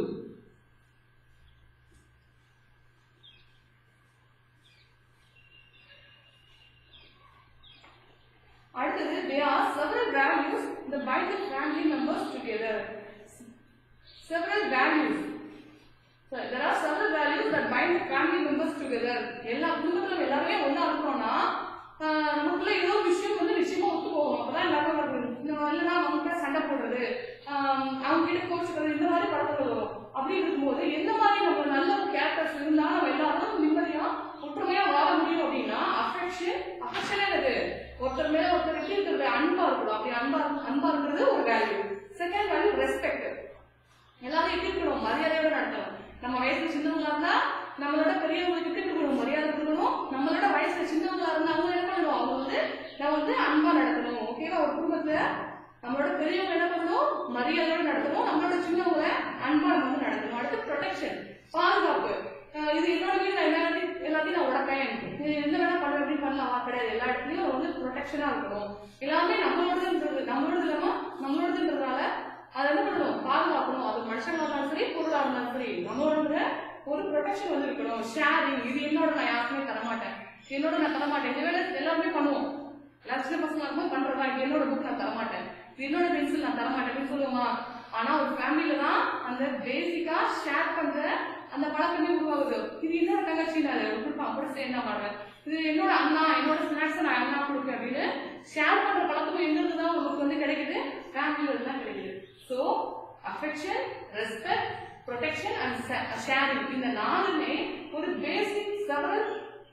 அடுத்தது there are several values that bind the family members together several values So, there are several values that bind family members together எல்லா குடும்பத்திலும் எல்லாருமே ஒண்ணா இருக்கோம்னா ஆஹ், நமக்குள்ள ஏதோ ஒரு விஷயம் வந்து நிச்சயமா ஒத்து போகும் அப்பதான் எல்லாரும் வருது இன்னும் இல்லைன்னா அவங்க கிட்ட சண்டை போடுறது ஆஹ், அவங்க கிட்ட கோச்சுக்கிறது இந்த மாதிரி பழக்கங்கள் வரும் அப்படி இருக்கும்போது எந்த மாதிரி நம்ம நல்ல ஒரு கேரக்டர்ஸ் இருந்தா நம்ம எல்லாரும் நிம்மதியா ஒற்றுமையா வாழ முடியும் அப்படின்னா அஃபெக்ஷன் அஃபெக்ஷன் என்னது ஒருத்தர் மேல ஒருத்தர் எப்படி இருக்கிறது அன்பா இருக்கணும் அப்படி அன்பா அன்பா இருக்கிறது ஒரு வேல்யூ செகண்ட் வேல்யூ ரெஸ்பெக்ட் எல்லாரும் எப்படி இருக்கணும் மரியாதையோட நடத்தணும் நம்ம வயசுல சின்னவங்களா இருந்தா நம்மளோட பெரியவங்களுக்கு எப்படி இருக்கணும் மரியாதை கொடுக்கணும் நம்மளோட வயசுல சின்னவங்களா இருந்தா அவங்க என்ன பண்ணணும் அவங்க வந்து நம்ம வந்து அன்பா நடத்தணும் ஓகேவா ஒரு குடும்பத்துல நம்மளோட பெரியவங்க என்ன பண்ணணும் மரியாதையோட நடத்தணும் நம்மளோட சின்னவங்களை அன்பா நம்ம வந்து நடத்தணும் அடுத்து ப்ரொடெக்ஷன் பாதுகாப்பு அஹ் இது என்னோட வீடு நான் எல்லாத்தையும் எல்லாத்தையும் நான் உடப்பேன் இது என்ன வேணா பண்ணுவேன் அப்படின்னு பண்ணலாம் கிடையாது எல்லா இடத்துலயும் வந்து ப்ரொடெக்ஷனா இருக்கணும் எல்லாமே நம்மளோடதுன்றது நம்மளோடது இல்லாம நம்மளோடதுன்றதுனால அதை என்ன பண்ணணும் பாதுகாக்கணும் அது மனுஷங்களா இருந்தாலும் சரி பொருளா இருந்தாலும் சரி நம்மளோட ஒரு ப்ரொடெக்ஷன் வந்து இருக்கணும் ஷேரிங் இது என்னோட நான் யாருக்குமே தரமாட்டேன் என்னோட நான் தரமாட்டேன் இந்த வேலை எல்லாமே பண்ணுவோம் எல்லா சின்ன பசங்க இருக்கும்போது பண்றதா இது என்னோட புக் நான் தரமாட்டேன் இது என்னோட பென்சில் நான் தரமாட்டேன் அப்படின்னு சொல்லுவோமா ஆனா ஒரு ஃபேமிலியில தான் அந்த பேசிக்கா ஷேர் பண்ற அந்த பழக்கமே உருவாகுது இது என்னோட தங்கச்சி நான் இதை கொடுப்பேன் அப்படி சேர்ந்து நான் பண்ணுவேன் இது என்னோட அண்ணா என்னோட ஸ்நாக்ஸ் நான் அண்ணா கொடுப்பேன் அப்படின்னு ஷேர் பண்ற பழக்கமும் எங்கிருந்து தான் உங்களுக்கு வந்து கிடைக்குது ஃபேமிலியில தான் கிடைக்குது so affection respect protection and sharing இந்த நாலுமே ஒரு பேசிக் செவரல்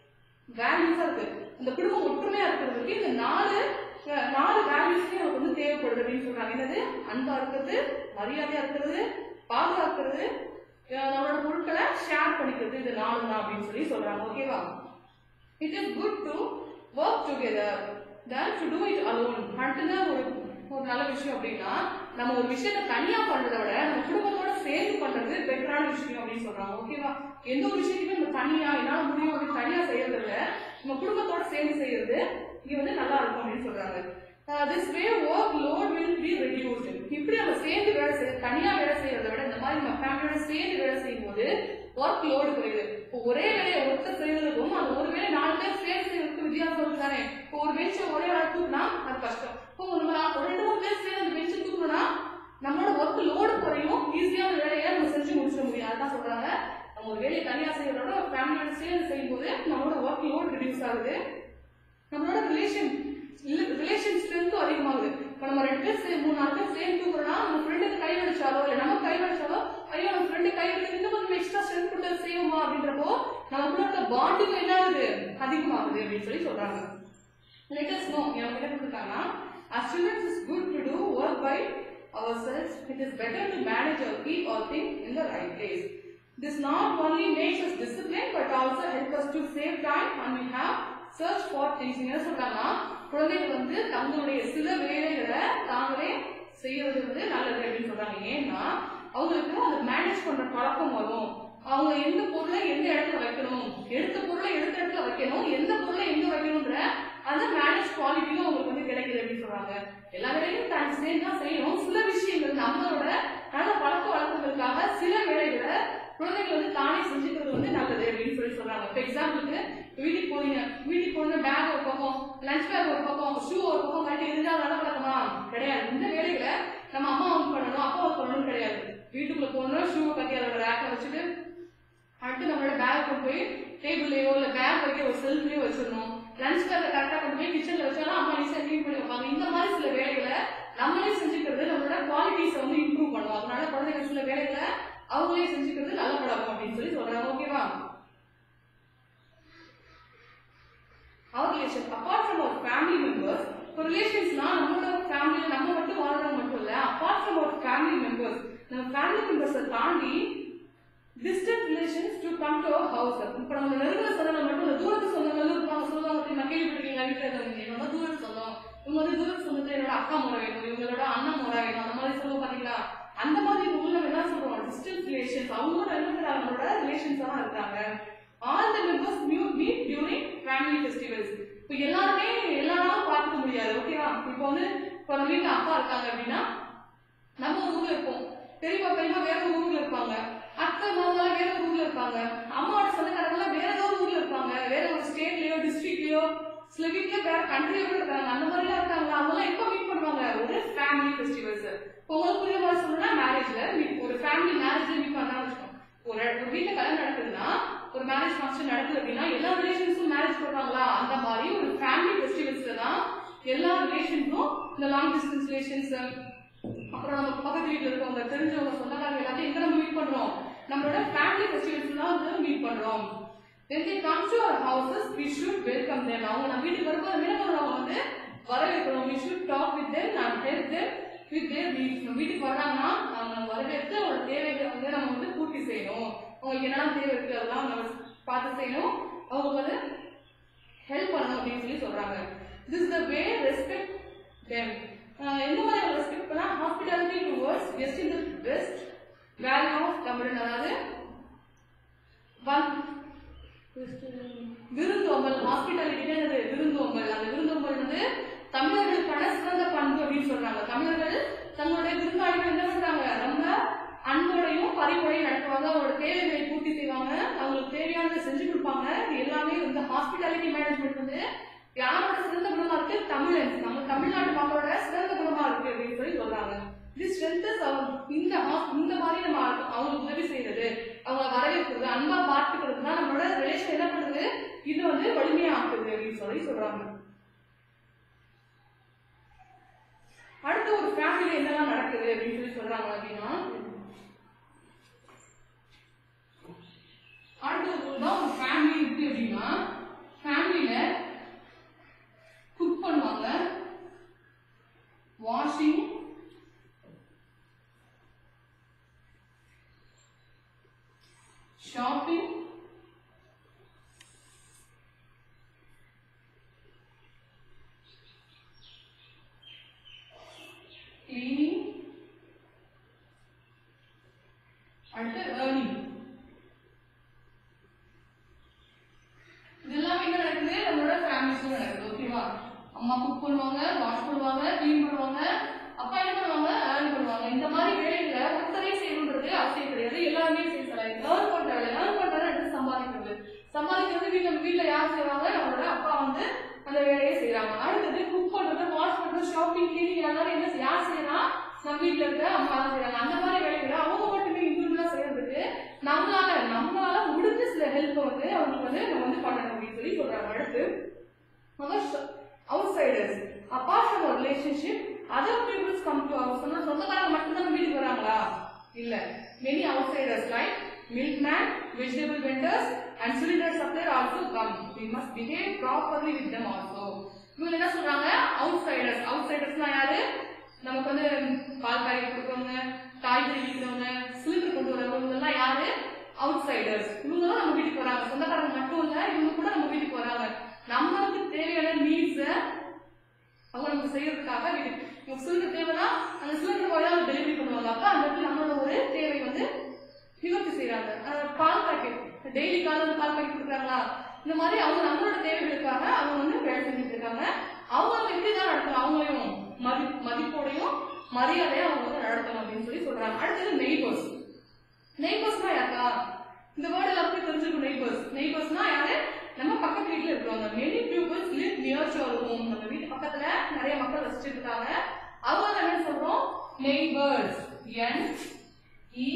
வேல்யூஸா இருக்கு இந்த குடும்பம் ஒற்றுமையா இருக்கிறதுக்கு இந்த நாலு அஹ், நாலு வேல்யூஸே நமக்கு வந்து தேவைப்படுது அப்படின்னு சொல்றாங்க என்னது அன்பா இருக்கிறது மரியாதையா இருக்கிறது பாதுகாக்கிறது அஹ், நம்மளோட பொருட்களை ஷேர் பண்ணிக்கிறது இது நாலு தான் அப்படின்னு சொல்லி சொல்றாங்க ஓகேவா it is good to work together then to do it alone மட்டும்தான் ஒரு ஒரு நல்ல விஷயம் அப்படின்னா நம்ம ஒரு விஷயத்தை தனியா பண்றதை விட நம்ம குடும்பத்தோட சேர்ந்து பண்றது பெட்டரான விஷயம் அப்படின்னு சொல்றாங்க ஓகேவா எந்த ஒரு விஷயத்தையுமே நம்ம தனியா என்னால முடியும் அப்படின்னு தனியா செய்யறதை விட நம்ம குடும்பத்தோட சேர்ந்து செய்யறது இங்க வந்து நல்லா இருக்கும் அப்படின்னு சொல்றாங்க this way work load will be reduced இப்படி நம்ம சேர்ந்து வேலை செய்ய தனியா வேலை செய்யறதை விட இந்த மாதிரி நம்ம ஃபேமிலியோட சேர்ந்து வேலை செய்யும் போது ஒர்க் லோடு குறையுது இப்போ ஒரே வேலையை ஒருத்தர் செய்யறதுக்கும் அந்த ஒரு வேலை நாலு பேர் சேர்ந்து செய்யறதுக்கு வித்தியாசம் இருக்கு தானே இப்போ ஒரு பெஞ்சை ஒரே ஆள் தூக்குனா அது கஷ்டம் இப்போ நம்ம நா- ஒரு ரெண்டு மூணு பேர் சேர்ந்து அந்த பெஞ்சை தூக்கணும்னா நம்மளோட ஒர்க் லோடு குறையும் ஈஸியான வேலையை நம்ம செஞ்சு முடிச்சிட முடியும் அதான் சொல்றாங்க நம்ம ஒரு வேலையை தனியா செய்யறத விட ஃபேமிலியோட சேர்ந்து செய்யும்போது நம்மளோட ஒர்க் லோடு ரிடியூஸ் ஆகுது நம்மளோட ரிலேஷன் ரிலேஷன் ஸ்ட்ரென்த்தும் அதிகமாகுது இப்போ நம்ம ரெண்டு பேர் சே- மூணு நாலு பேர் சேர்ந்து தூக்குறோம்னா நம்ம ஃப்ரெண்டுக்கு கை வடிச்சாலோ இல்லை நம்ம கை வடிச்சாலோ ஐயோ நம்ம ஃப்ரெண்டு கை வடிச்சு இன்னும் கொஞ்சம் எக்ஸ்ட்ரா ஸ்ட்ரென்த் கொடுத்து செய்வோமா அப்படின்றப்போ நமக்குள்ள இருக்க பாண்டிங் என்ன ஆகுது அதிகமாகுது அப்படின்னு சொல்லி சொல்றாங்க let us know அவங்க என்ன கொடுத்துருக்காங்கன்னா as students is good to do work by ourselves it is better to manage or keep our thing in the right place this not only makes us disciplined but also help us to save time and we have search for things என்ன சொல்றாங்கன்னா குழந்தைகள் வந்து தங்களுடைய சில வேலைகளை தாங்களே செய்யறது வந்து நல்லது அப்படின்னு சொல்றாங்க ஏன்னா அவங்களுக்கு அதை மேனேஜ் பண்ற பழக்கம் வரும் அவங்க எந்த பொருளை எந்த இடத்துல வைக்கணும் எடுத்த பொருளை எடுத்த இடத்துல வைக்கணும் எந்த பொருளை எங்க வைக்கணும்ன்ற அந்த மேனேஜ் குவாலிட்டியும் அவங்களுக்கு வந்து கிடைக்குது அப்படின்னு சொல்றாங்க எல்லா வேலையும் தான் சேர்ந்து தான் செய்யணும் சில விஷயங்கள் நம்மளோட நல்ல பழக்க வழக்கங்களுக்காக சில வேலைகளை குழந்தைகள் வந்து தானே செஞ்சுக்கிறது வந்து நல்லது அப்படின்னு சொல்லி சொல்றாங்க இப்போ எக்ஸாம்பிளுக்கு வீட்டுக்கு போறீங்க வீட்டுக்கு போன பேக் ஒரு பக்கம் லஞ்ச் பேக் ஒரு பக்கம் ஷூ ஒரு பக்கம் கட்டி இருந்தால் நல்ல பழக்கமா கிடையாது இந்த வேலைகளை நம்ம அம்மா வந்து பண்ணணும் அப்பா வந்து பண்ணணும் கிடையாது வீட்டுக்குள்ள போகணும் ஷூவை கட்டி அதோட ரேக்கை வச்சுட்டு அடுத்து நம்மளோட பேக் கொண்டு போய் டேபிள்லையோ இல்லை பேக் வைக்க ஒரு செல்ஃப்லையோ வச்சிடணும் லஞ்ச் பேக்கை கரெக்டாக கொண்டு போய் கிச்சனில் வச்சாலும் அம்மா ஈஸியாக க்ளீன் பண்ணி வைப்பாங்க இந்த மாதிரி சில வேலைகளை நம்மளே செஞ்சுக்கிறது நம்மளோட குவாலிட்டிஸை வந்து இம்ப்ரூவ் பண்ணுவோம் அதனால குழந்தைங்க சில வேலைகளை அவங்களே செஞ்சுக்கிறது நல்ல பழக்கம் அப்படின்னு சொல்லி சொல்றாங்க ஓகேவா our relation apart from our family members இப்போ ரிலேஷன்ஸ்னா நம்மளோட ஃபேமிலியில் நம்ம மட்டும் வாழ்றது மட்டும் இல்லை apart from our family members நம்ம ஃபேமிலி மெம்பர்ஸை தாண்டி distant relations to come to our house இப்போ நம்ம நெருங்கின சொந்தங்கள் மட்டும் இல்லை தூரத்து சொந்தங்கள் இருப்பாங்க சொல்லுவாங்க தெரியுமா கேள்விப்பட்டிருக்கீங்களா வீட்டில் இருக்கவங்க என்னோட தூரத்து சொந்தம் இவங்க வந்து தூரத்து சொந்தத்தில் என்னோட அக்கா முறை வேணும் இவங்களோட அண்ணன் முறை வேணும் அந்த மாதிரி சொல்லுவோம் பார்த்தீங்களா அந்த மாதிரி உள்ள நம்ம என்ன சொல்றோம் டிஸ்டன்ஸ் ரிலேஷன்ஸ் அவங்களோட என்ன அவங்களோட ரிலேஷன்ஸ் தான் இருக்காங்க all the members new meet during family festivals இப்போ எல்லாருமே எல்லா நாளும் பார்த்துக்க முடியாது ஓகேவா இப்போ வந்து இப்போ நம்ம வீட்டில் அப்பா இருக்காங்க அப்படின்னா நம்ம ஒரு ஊர்ல இருப்போம் பெரியப்பா பெரியம்மா வேற ஒரு ஊர்ல இருப்பாங்க அக்கா மாமா வேற ஒரு ஊர்ல இருப்பாங்க அம்மாவோட சொந்தக்காரங்க வேற ஏதோ ஒரு ஊர்ல இருப்பாங்க வேற ஒரு ஸ்டேட்லயோ டிஸ்ட்ரிக்ட்லயோ சில வீட்லயோ வேற கண்ட்ரிலயோ கூட இருக்காங்க அந்த மாதிரி எல்லாம் இருக்காங்க அவங்க எல்லாம் எப்ப மீட் பண்ணுவாங்க ஒரு ஃபேமிலி ஃபெஸ்டிவல்ஸ் இப்போ உங்களுக்கு புரிய மாதிரி சொல்லணும்னா மேரேஜ்ல ஒரு ஃபேமிலி மேரேஜ்ல மீட் பண்ணான்னு வச்சுக்கோங்க ஒரு ஒரு வீட்டுல கல்யாணம் நடக்குதுன்னா ஒரு மேரேஜ் ஃபங்க்ஷன் நடக்குது அப்படின்னா எல்லா ரிலேஷன்ஸும் மேரேஜ் பண்ணுவாங்களா அந்த மாதிரி ஒரு ஃபேமிலி ஃபெஸ்டிவல்ஸ்ல தான் எல்லா ரிலேஷன்ஸும் இந்த லாங் டிஸ்டன்ஸ் ரிலேஷன்ஸ் அப்புறம் நம்ம பக்கத்து வீட்டில் இருக்கவங்க தெரிஞ்சவங்க சொந்தக்காரங்க எல்லாத்தையும் எங்க நம்ம மீட் பண்றோம் நம்மளோட ஃபேமிலி ஃபெஸ்டிவல்ஸ் தான் வந்து மீட் பண்றோம் when they come to our houses we should welcome them அவங்க நம்ம வீட்டுக்கு வரும்போது என்ன பண்ணுவோம் அவங்க வந்து வரவேற்கணும் we should talk with them and help them with their needs நம்ம வீட்டுக்கு வர்றாங்கன்னா அவங்க நம்ம வரவேற்று அவங்களோட தேவைகளை வந்து நம்ம வந்து பூர்த்தி செய்யணும் அவங்களுக்கு என்னென்ன தேவை இருக்கு அதெல்லாம் நம்ம பார்த்து செய்யணும் அவங்க வந்து ஹெல்ப் பண்ணணும் அப்படின்னு சொல்லி சொல்றாங்க this the way respect them எந்த மாதிரி ரெஸ்பெக்ட் பண்ணா hospitality towards guest in the best value of Tamil அதாவது ஒன் விருந்தோம்பல் ஹாஸ்பிட்டாலிட்டி என்னது விருந்தோம்பல் அந்த விருந்தோம்பல் வந்து தமிழர்களுக்கான சிறந்த பண்பு அப்படின்னு சொல்றாங்க தமிழர்கள் தங்களுடைய விருந்தாளிகள் என்ன பண்றாங்க ரொம்ப அன்போடையும் பரிவோடையும் நடத்துவாங்க அவங்களோட தேவைகளை பூர்த்தி செய்வாங்க அவங்களுக்கு தேவையானதை செஞ்சு கொடுப்பாங்க இது எல்லாமே வந்து ஹாஸ்பிட்டாலிட்டி மேனேஜ்மெண்ட் வந்து யாரோட சிறந்த குணமா இருக்கு தமிழன் நம்ம தமிழ்நாட்டு மக்களோட சிறந்த குணமா இருக்கு அப்படின்னு சொல்லி சொல்றாங்க இது ஸ்ட்ரென்த்தஸ் இந்த ஹா- இந்த மாதிரி நம்ம அவங்களுக்கு உதவி செய்யறது அவங்க வரவேற்கிறது அன்பா பார்த்துக்கிறது தான் நம்மளோட ரிலேஷன் என்ன பண்ணுது இது வந்து வலிமையா ஆக்குது அப்படின்னு சொல்லி சொல்றாங்க அடுத்து ஒரு ஃபேமிலில என்னெல்லாம் நடக்குது அப்படின்னு சொல்லி சொல்றாங்க அப்படின்னா அடுத்து ஒரு தான் ஒரு ஃபேமிலி இருக்கு அப்படின்னா ஃபேமிலியில குக் பண்ணுவாங்க வாஷிங் ஷாப்பிங் கிளீனிங் அடுத்து ஏர்னிங் இதெல்லாம் எங்க நடக்குது நம்மளோட ஃபேமிலிஸ்ல நடக்குது ஓகேவா அம்மா குக் பண்ணுவாங்க வாஷ் பண்ணுவாங்க க்ளீன் பண்ணுவாங்க அப்பா என்ன பண்ணுவாங்க ஏர்ன் பண்ணுவாங்க இந்த மாதிரி வேலைகளை ஒருத்தரே செய்யணுன்றது அவசியம் கிடையாது எல்லாருமே செய்யலாம் ஏர்ன் பண்றாங்க ஏர்ன் பண்றது அடுத்து சம்பாதிக்கிறது சம்பாதிக்கிறது வீட்டுல வீட்டுல யார் செய்வாங்க நம்மளோட அப்பா வந்து அந்த வேலையை செய்யறாங்க அடுத்தது குக் பண்றது வாஷ் பண்றது ஷாப்பிங் கிளீனிங் எல்லாரும் என்ன செய்- யார் செய்யலாம் நம்ம வீட்டுல இருக்க அம்மா தான் செய்யறாங்க அந்த மாதிரி வேலைகளை அவங்க மட்டுமே இண்டிவிஜுவலா செய்யறதுக்கு நம்மளால நம்மளால முடிஞ்ச சில ஹெல்ப் வந்து அவங்களுக்கு வந்து நம்ம வந்து பண்ணணும் அப்படின்னு சொல்லி சொல்றாங்க அடுத்து அவுட் சைடர்ஸ் அப்பார்ட் ஃப்ரம் ஒரு relationship other peoples come to our சொன்ன சொந்தக்காரங்க மட்டும்தான் நம்ம வீட்டுக்கு வராங்களா இல்ல many outsiders like milkman vegetable vendors and cylinder supplier also come we must behave properly with them also இவங்க என்ன சொல்றாங்க அவுட் சைடர்ஸ் அவுட் சைடர்ஸ்னா யாரு நமக்கு வந்து பால் காய் கொடுக்குறவங்க காய்கறி விற்கிறவங்க சிலிண்டர் கொண்டு வரவங்க எல்லாம் யாரு அவுட் சைடர்ஸ் இவங்களும் நம்ம வீட்டுக்கு வராங்க சொந்தக்காரங்க மட்டும் இல்ல இவங்க கூட நம்ம வீட்டுக்கு வராங்க நம்மளுக்கு தேவையான நீட்ஸை அவங்க நமக்கு செய்யறதுக்காக வீட்டுக்கு நமக்கு சிலிண்டர் தேவைன்னா அந்த சிலிண்டர் போய் தான் டெலிவரி பண்ணுவாங்க அப்ப அந்த இடத்துல நம்மளோட ஒரு தேவை வந்து நிவர்த்தி செய்யறாங்க அஹ் பால் பாக்கெட் டெய்லி காலையில் பால் பாக்கெட் கொடுக்குறாங்களா இந்த மாதிரி அவங்க நம்மளோட தேவைகளுக்காக அவங்க வந்து வேலை செஞ்சுட்டு இருக்காங்க அவங்க நம்ம இப்படி தான் நடத்தணும் அவங்களையும் மதி மதிப்போடையும் மரியாதையா அவங்க வந்து நடத்தணும் அப்படின்னு சொல்லி சொல்றாங்க அடுத்தது நெய்பர்ஸ் நெய்பர்ஸ்னா யாருக்கா இந்த வேர்டு எல்லாருக்கும் தெரிஞ்சிருக்கும் நெய்பர்ஸ் நெய்பர்ஸ்னா யாரு நம்ம பக்கத்து வீட்ல இருக்கிறவங்க many peoples live near to our home நம்ம வீட்டு பக்கத்துல நிறைய மக்கள் வசிச்சுட்டு இருக்காங்க அவங்க என்ன சொல்றோம் neighbours N E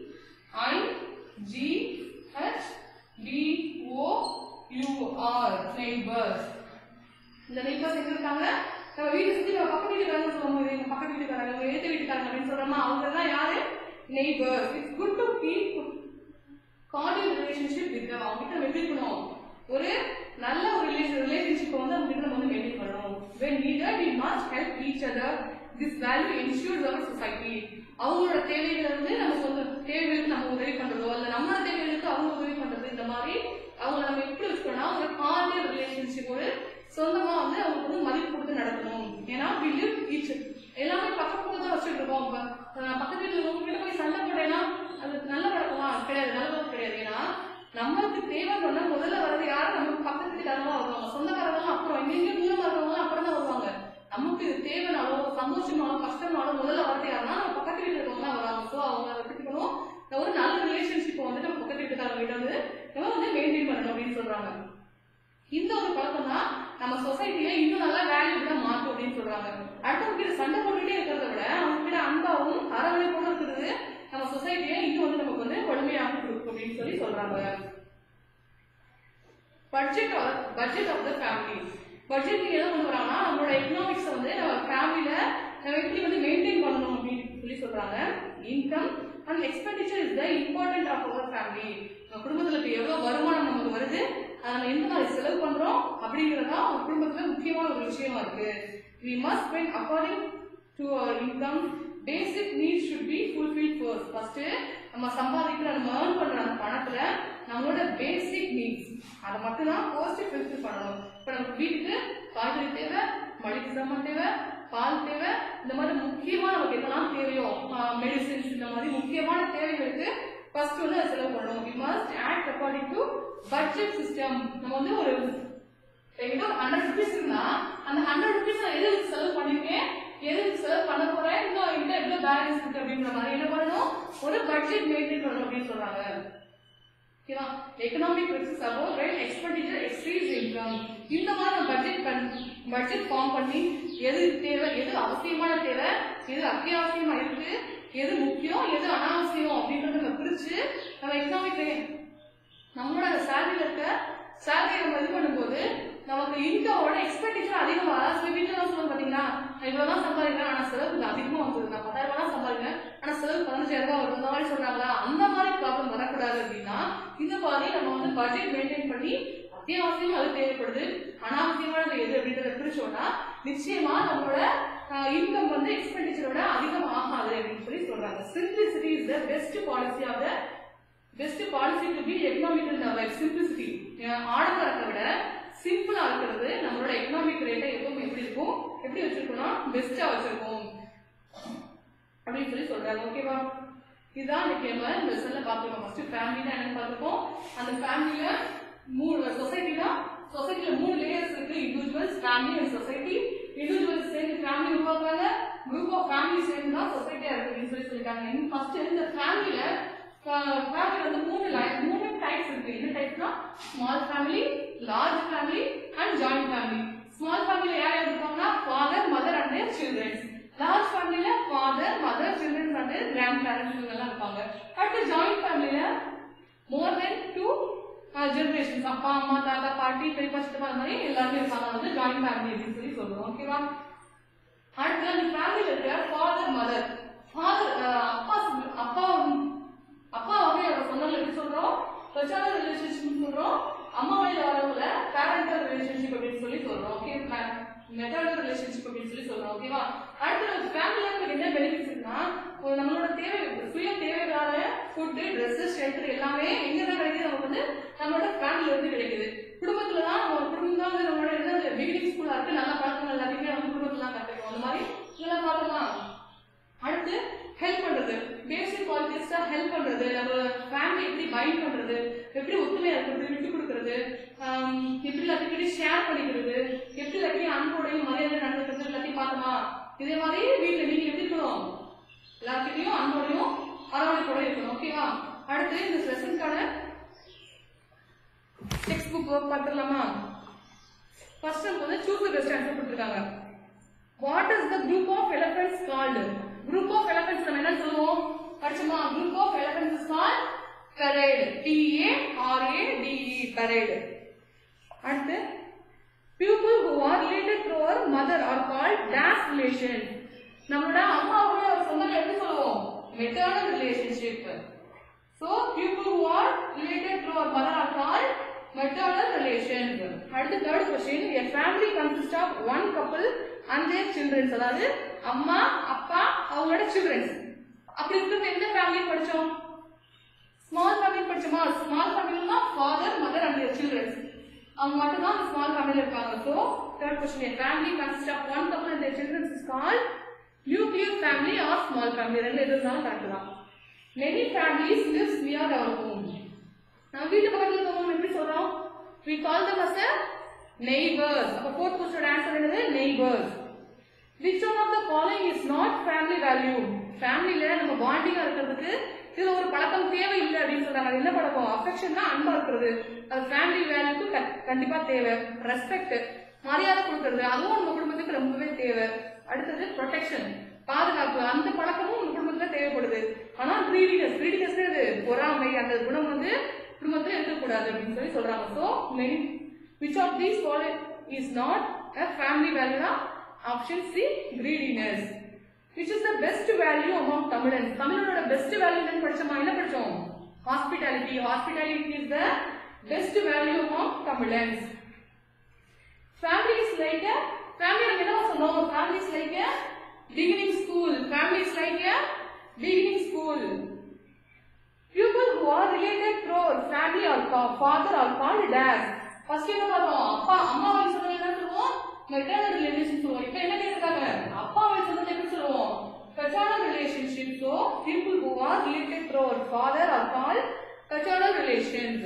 I G H B O U R neighbours இந்த நெய்பர்ஸ் எங்க இருக்காங்க நம்ம வீட்டு சுத்தி நம்ம பக்கத்து வீட்டுக்காரங்க சொல்லுவோம் எங்க பக்கத்து வீட்டுக்காரங்க எங்க ஏத்த வீட்டுக்காரங்க அப்படின்னு சொல்றோமா அவங்க தான் யாரு neighbours it's good to keep cordial relationship with அவங்க கிட்ட நம்ம எப்படி இருக்கணும் ஒரு நல்ல ஒரு ரிலேஷன் ரிலேஷன்ஷிப் வந்து அவங்க கிட்ட நம்ம வந்து மெயின்டைன் பண்ணணும் when needed we must help each other this value ensures our society அவங்களோட தேவைகளை வந்து நமக்கு வந்து தேவைகளுக்கு நம்ம உதவி பண்றதோ இல்ல நம்மளோட தேவைகளுக்கு அவங்க உதவி பண்றது இந்த மாதிரி அவங்க நம்ம எப்படி வச்சுக்கணும்னா ஒரு கார்டியல் ரிலேஷன்ஷிப் ஒரு சொந்தமா வந்து அவங்களுக்கு வந்து மதிப்பு கொடுத்து நடத்தணும் ஏன்னா we live each எல்லாமே பக்கத்துல தான் வச்சுட்டு இருக்கோம் இப்ப அஹ் பக்கத்து வீட்டுல இருக்கவங்க கிட்ட போய் சண்டை போட்டேன்னா அது நல்ல பழக்கமா கிடையாது நல்ல பழக்கம் கிடையாது ஏன்னா நம்மளுக்கு தேவைப்படுனா முதல்ல வர்றது யாரு நமக்கு பக்கத்து வீட்டுக்காரங்க தான் வருவாங்க சொந்தக்காரங்க அப்புறம் எங்க எங்க தூரமா இருக்கவங்க அப்புறம் தான் வருவாங்க நமக்கு இது தேவைனாலோ சந்தோஷமாலோ கஷ்டமாலோ முதல்ல வரது யாருன்னா நம்ம பக்கத்து வீட்டுல இருக்கவங்க தான் வருவாங்க ஸோ அவங்க அதை எடுத்துக்கணும் ஒரு நல்ல ரிலேஷன்ஷிப் வந்து நம்ம பக்கத்து வீட்டுக்காரங்க கிட்ட வந்து நம்ம வந்து மெயின்டைன் பண்ணணும் அப்படின்னு சொல்றாங்க இந்த ஒரு பழக்கம் தான் நம்ம சொசைட்டியை இன்னும் நல்லா வேல்யூபிளா மாற்றும் அப்படின்னு சொல்றாங்க அடுத்தவங்க கிட்ட சண்டை போட்டுக்கிட்டே இருக்கிறத விட அவங்க கிட்ட அன்பாவும் அரவணைப்போடும் இருக்கிறது நம்ம சொசைட்டியை இன்னும் வந்து நமக்கு வந்து வலிமையாக கொடுக்கும் அப்படின்னு சொல்லி சொல்றாங்க budget budget of the family budget என்ன கொண்டு வராங்கன்னா நம்மளோட எக்கனாமிக்ஸை வந்து நம்ம ஃபேமிலியில நம்ம எப்படி வந்து மெயின்டைன் பண்ணணும் அப்படின்னு சொல்லி சொல்றாங்க income and expenditure is the important of our family நம்ம குடும்பத்துல இப்போ எவ்வளவு வருமானம் நமக்கு வருது அதை நம்ம எந்த மாதிரி செலவு பண்றோம் அப்படிங்கிறது தான் ஒரு குடும்பத்துல முக்கியமான ஒரு விஷயமா இருக்கு we must spend according to our income basic needs should be fulfilled first first நம்ம சம்பாதிக்கிற நம்ம ஏர்ன் பண்ற அந்த பணத்துல நம்மளோட பேசிக் நீட்ஸ் அதை மட்டும் தான் ஃபர்ஸ்ட் ஃபில்ஃபில் பண்ணணும் இப்போ நமக்கு வீட்டுக்கு காய்கறி தேவை மளிகை சாமான் தேவை பால் தேவை இந்த மாதிரி முக்கியமான நமக்கு என்னெல்லாம் தேவையோ மெடிசின்ஸ் இந்த மாதிரி முக்கியமான தேவைகளுக்கு ஃபர்ஸ்ட் வந்து அதை செலவு பண்ணணும் we must act according to budget system நம்ம வந்து ஒரு என்கிட்ட ஒரு ஹண்ட்ரட் ருபீஸ் இருந்தா அந்த ஹண்ட்ரட் ருபீஸ் நான் எதுக்கு செலவு பண்ணிருக்கேன் எதுக்கு செலவு பண்ண போறேன் இன்னும் என்கிட்ட எவ்வளவு பேலன்ஸ் இருக்கு அப்படின்ற மாதிரி என்ன பண்ணணும் ஒரு பட்ஜெட் மெயின்டைன் பண்ணணும் அப்படின்னு சொல்றாங்க ஓகேவா economic risk about right expenditure exceeds income இந்த மாதிரி நம்ம பட்ஜெட் பட்ஜெட் ஃபார்ம் பண்ணி எது தேவை எது அவசியமான தேவை எது அத்தியாவசியமா இருக்கு எது முக்கியம் எது அனாவசியம் அப்படின்றத நம்ம பிரிச்சு நம்ம எக்கனாமிக் நம்மளோட சேலரியில் இருக்க சேலரி நம்ம இது பண்ணும்போது நமக்கு இன்கமோட எக்ஸ்பெக்டேஷன் அதிகமாக அதாவது சில வீட்டில் தான் சொல்லுவாங்க பார்த்தீங்களா நான் இவ்வளோ தான் சம்பாதிக்கிறேன் ஆனால் செலவு கொஞ்சம் அதிகமாக வந்தது நான் பத்தாயிரம் ரூபாய் தான் சம்பாதிக்கிறேன் ஆனால் செலவு பதினஞ்சாயிரம் ரூபாய் வரும் இந்த மாதிரி சொல்றாங்களா அந்த மாதிரி ப்ராப்ளம் வரக்கூடாது அப்படின்னா இந்த மாதிரி நம்ம வந்து பட்ஜெட் மெயின்டைன் பண்ணி அத்தியாவசியம் அது தேவைப்படுது அனாவசியமானது எது அப்படின்றத பிரிச்சோம்னா நிச்சயமா நம்மளோட இன்கம் வந்து எக்ஸ்பெண்டிச்சரோட அதிகம் ஆகாது அப்படின்னு சொல்லி சொல்றாங்க simplicity is the best policy of the best policy to be economical develop simplicity ஆடம்பரத்தை விட சிம்பிளா இருக்கிறது நம்மளோட எக்கனாமிக் ரேட்டை எப்பவும் எப்படி இருக்கும் எப்படி வச்சிருக்கோம்னா பெஸ்டா வச்சிருக்கோம் அப்படின்னு சொல்லி சொல்றாங்க ஓகேவா இதுதான் இன்னைக்கு நம்ம இந்த லெசன்ல பார்த்துருக்கோம் ஃபர்ஸ்ட் ஃபேமிலினா என்னன்னு பார்த்துருக்கோம் அந்த ஃபேமிலியில மூணு சொசைட்டினா சொசைட்டில மூணு லேயர்ஸ் இருக்கு individuals family and society individuals சேர்ந்து ஃபேமிலி உருவாக்குறாங்க குரூப் ஆஃப் ஃபேமிலி சேர்ந்து தான் சொசைட்டியா இருக்கு அப்படின்னு சொல்லி சொல்லிட்டாங்க ஃபர்ஸ்ட் இந்த ஃபேமிலியில ஃபேமிலி வந்து மூணு லை- மூணு டைப்ஸ் இருக்கு என்ன டைப்னா small family large family and joint family small ஃபேமிலில யார் யார் இருக்காங்கன்னா father mother and their childrens large ஃபேமிலில father mother childrens and grandparents இவங்க எல்லாம் இருப்பாங்க அடுத்து ஜாயிண்ட் ஃபேமிலில மோர் தென் டூ ஜெனரேஷன்ஸ் அப்பா அம்மா தாத்தா பாட்டி பெரியப்பா சித்தப்பா அந்த மாதிரி எல்லாருமே இருப்பாங்க அது வந்து ஜாயிண்ட் ஃபேமிலி அப்படின்னு சொல்லி சொல்றோம் ஓகேவா அடுத்து அந்த ஃபேமிலியில் இருக்கிற ஃபாதர் மதர் ஃபாதர் அப்பா சொல்- அப்பா அப்பா வந்து அவரை சொன்னது எப்படி சொல்றோம் பிரச்சார ரிலேஷன்ஷிப் சொல்றோம் அம்மா வழியில வரவங்கள பேரண்டல் ரிலேஷன்ஷிப் அப்படின்னு சொல்லி சொல்றோம் ஓகே மெட்டர்னல் ரிலேஷன்ஷிப் அப்படின்னு சொல்லி சொல்றோம் ஓகேவா அடுத்து நம்ம ஃபேமிலியில நமக்கு என்ன பெனிஃபிட்ஸ் இருக்குன்னா ஒரு நம்மளோட தேவை சுய தேவைகளான ஃபுட்டு ட்ரெஸ்ஸஸ் ஷெல்டர் எல்லாமே எங்க தான் கிடைக்குது நமக்கு வந்து நம்மளோட ஃபேமிலில இருந்து கிடைக்குது குடும்பத்துல தான் நம்ம குடும்பம் தான் வந்து நம்மளோட என்ன பிகினிங் ஸ்கூலா இருக்கு நல்ல பழக்கங்கள் எல்லாத்தையுமே நம்ம குடும்பத்துல தான் கத்துக்கிறோம் அந்த மாதிரி இதெல்லாம் பார்த்தோமா அடுத்து ஹெல்ப் பண்றது பேசிக் குவாலிட்டிஸ்டா ஹெல்ப் பண்றது நம்ம ஃபேமிலி எப்படி பைண்ட் பண்றது எப்படி ஒத்துமையா இருக்கிறது விட்டு கொடுக்கறது ஆம், எப்படி எல்லாத்தையும் ஷேர் பண்ணிக்கிறது எப்படி எல்லாத்தையும் அன்போடையும் மரியாதை நடந்துக்கிறது எல்லாத்தையும் பார்த்தோமா இதே மாதிரி வீட்டுல நீங்க எப்படி இருக்கணும் எல்லாத்துக்கிட்டையும் அன்போடையும் அரவணைப்போட இருக்கணும் ஓகேவா அடுத்து இந்த லெசனுக்கான டெக்ஸ்ட் புக் ஒர்க் பார்த்துடலாமா ஃபர்ஸ்ட் நமக்கு வந்து சூஸ் பெஸ்ட் ஆன்சர் கொடுத்துருக்காங்க what is the group of elephants called group of elephants நம்ம என்ன சொல்லுவோம் படிச்சோமா group of elephants is called parade T A R A T E parade அடுத்து people who are related to our mother are called dash relation நம்மளோட அம்மாவோட சொந்தங்கள் எப்படி சொல்லுவோம் maternal relationship so people who are related to our mother are called maternal relation அடுத்து third question a family consists of one couple and their children அதாவது அம்மா அப்பா அவங்களோட children அப்படி இருக்கிறது எந்த ஃபேமிலி படிச்சோம் ஸ்மால் ஃபேமிலி படிச்சோமா ஸ்மால் ஃபேமிலினா father mother and their children அவங்க மட்டும் தான் ஸ்மால் ஃபேமிலியில் இருப்பாங்க so third question family consist of one couple and their children is called nuclear family or small family ரெண்டு எது இருந்தாலும் கரெக்ட் தான் many families lives near our home நம்ம வீட்டு பக்கத்துல இருக்கவங்க எப்படி சொல்றோம் we call them as a neighbors அப்ப fourth question ஆன்சர் என்னது neighbors which one of the following is not family value ஃபேமிலில நம்ம பாண்டிங்கா இருக்கிறதுக்கு இதுல ஒரு பழக்கம் தேவையில்லை அப்படின்னு சொல்றாங்க அது என்ன பழக்கம் அஃபெக்ஷன் தான் அன்பா இருக்கிறது அது ஃபேமிலி வேல்யூக்கு கண்டிப்பா தேவை ரெஸ்பெக்ட் மரியாதை கொடுக்கறது அதுவும் நம்ம குடும்பத்துக்கு ரொம்பவே தேவை அடுத்தது ப்ரொடெக்ஷன் பாதுகாப்பு அந்த பழக்கமும் உங்க குடும்பத்துல தேவைப்படுது ஆனா கிரீடினஸ் கிரீடினஸ் பொறாமை அந்த குணம் வந்து குடும்பத்துல இருக்கக்கூடாது அப்படின்னு சொல்லி சொல்றாங்க so many which of these follow is not a family வேல்யூனா option C greediness which is the best value among தமிழன்ஸ் தமிழனோட பெஸ்ட் வேல்யூ என்னன்னு படிச்சோமா என்ன படிச்சோம் hospitality hospitality is the best value among தமிழன்ஸ் Family is like a family நம்ம என்ன சொன்னோம் family is like a beginning school family is like a beginning school people who are related to our family or fa- father are called dads first என்ன பார்த்தோம் அப்பா அம்மா வழி சொன்னது என்ன சொல்லுவோம் மெட்டர்னல் ரிலேஷன் சொல்லுவோம் இப்போ என்ன கேட்டிருக்காங்க அப்பா வழி சொன்னது எப்படி சொல்லுவோம் paternal relationship so people who are related through our father are called paternal relations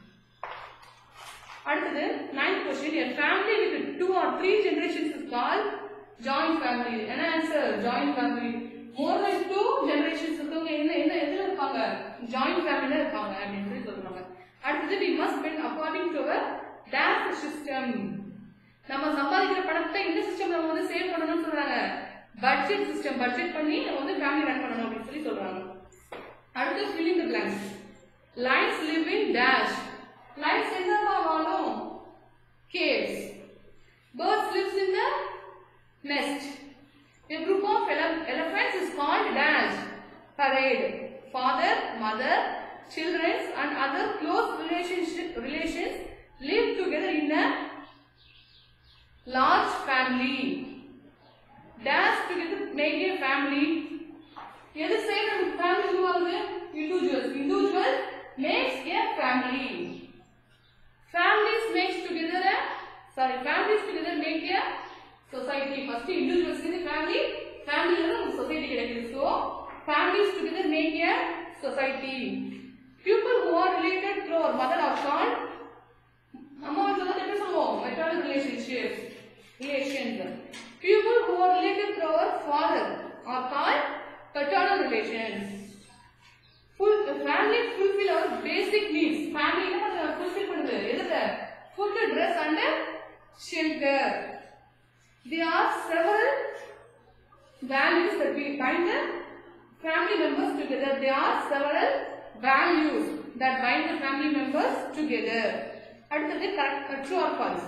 அடுத்தது ninth question a family with two or three generations is called joint family என்ன answer joint family more than two generations இருக்கவங்க என்ன என்ன எதுல இருப்பாங்க joint family இருப்பாங்க அப்படின்னு சொல்லி சொல்றாங்க அடுத்தது we must spend according to our dash system நம்ம சம்பாதிக்கிற பணத்தை இந்த சிஸ்டம் நம்ம வந்து சேவ் பண்ணணும்னு சொல்றாங்க பட்ஜெட் சிஸ்டம் பட்ஜெட் பண்ணி நம்ம வந்து ஃபேமிலி ரன் பண்ணணும் அப்படின்னு சொல்லி சொல்றாங்க அடுத்து filling the blanks lions live in dash lines எங்கப்பா வாழும் caves birds lives in the nest a group of ele- elephants is called dash parade father mother children and other close relationship relations live together in a large family dash together make a family எது சேர்ந்து நமக்கு ஃபேமிலி உருவாகுது individuals individual makes a family families makes together a sorry families together make a society first individuals in the family family ல ஒரு society கிடைக்குது so families together make a society people who are related through our mother are called அம்மா வீட்டுல வந்து எப்படி சொல்லுவோம் maternal relationship relations people who are related through our father are called paternal relations full the family fulfill our basic needs family என்ன பண்ணுது fulfill பண்ணுது எதுல food dress and shelter there are several values that we bind the family members together there are several values that bind the family members together அடுத்தது correct true or false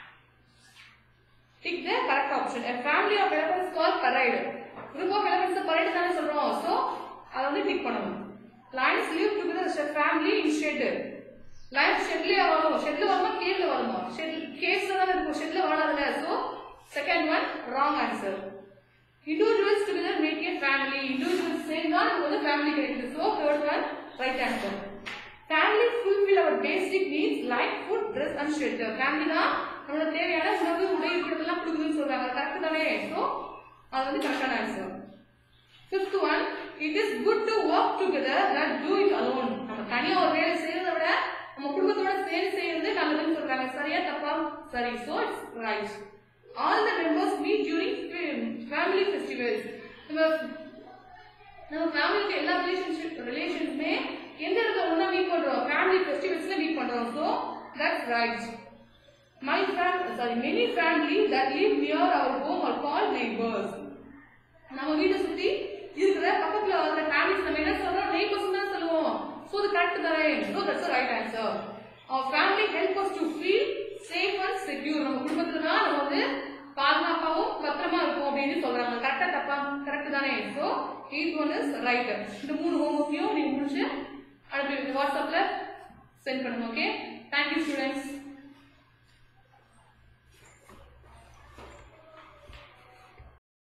Tick the correct option. A family of elephants called parade. Group of elephants parade தானே சொல்றோம். So அதை வந்து டிக் பண்ணணும். Lions live together as a family in shed. Lions ஷெட்லயே வாழும். ஷெட்ல வாழுமா கேவ்ல வாழுமா? ஷெட் கேவ்ஸ்ல தான் இருக்கும். ஷெட்ல வாழாதுல. So second one wrong answer. Individuals together make a family. Individuals சேர்ந்தா நமக்கு வந்து family கிடைக்குது. So third one right answer. Family fulfill our basic needs like food, dress and shelter. Family தான் நம்மளோட தேவையான உணவு உடை இருப்பிடத்தெல்லாம் கொடுக்குதுன்னு சொல்றாங்க கரெக்ட் தானே ஸோ அது வந்து கரெக்டான answer fifth one it is good to work together not to it அலோன் நம்ம தனியா ஒரு வேலை செய்யறத விட நம்ம குடும்பத்தோட சேர்ந்து செய்யறது நல்லதுன்னு சொல்றாங்க சரியா தப்பா சரி so it's right all the members meet during family festivals நம்ம நம்ம ஃபேமிலிக்கு எல்லா ரிலேஷன்ஷிப் ரிலேஷன்ஸுமே எந்த இடத்துல ஒன்றா மீட் பண்றோம் ஃபேமிலி ஃபெஸ்டிவல்ஸ்ல மீட் பண்றோம் so that's right my fam sorry many family that live near our home are call neighbours நம்ம வீட்டை சுத்தி இருக்கிற பக்கத்துல வர ஃபேமிலிஸ் நம்ம என்ன சொல்றோம் நெய்பர்ஸ் தான் சொல்லுவோம் ஸோ அது கரெக்ட் தானே so that's right answer our family help us to feel safe and secure நம்ம குடும்பத்துல தான் நம்ம வந்து பாதுகாப்பாகவும் பத்திரமா இருக்கும் அப்படின்னு சொல்றாங்க கரெக்டா தப்பா கரெக்ட் தானே so eight one is right இந்த மூணு ஹோம் ஒர்க்கையும் நீங்க முடிச்சு அடுத்து வாட்ஸ்அப்ல சென்ட் பண்ணுங்க ஓகே தேங்க்யூ ஸ்டூடெண்ட்ஸ்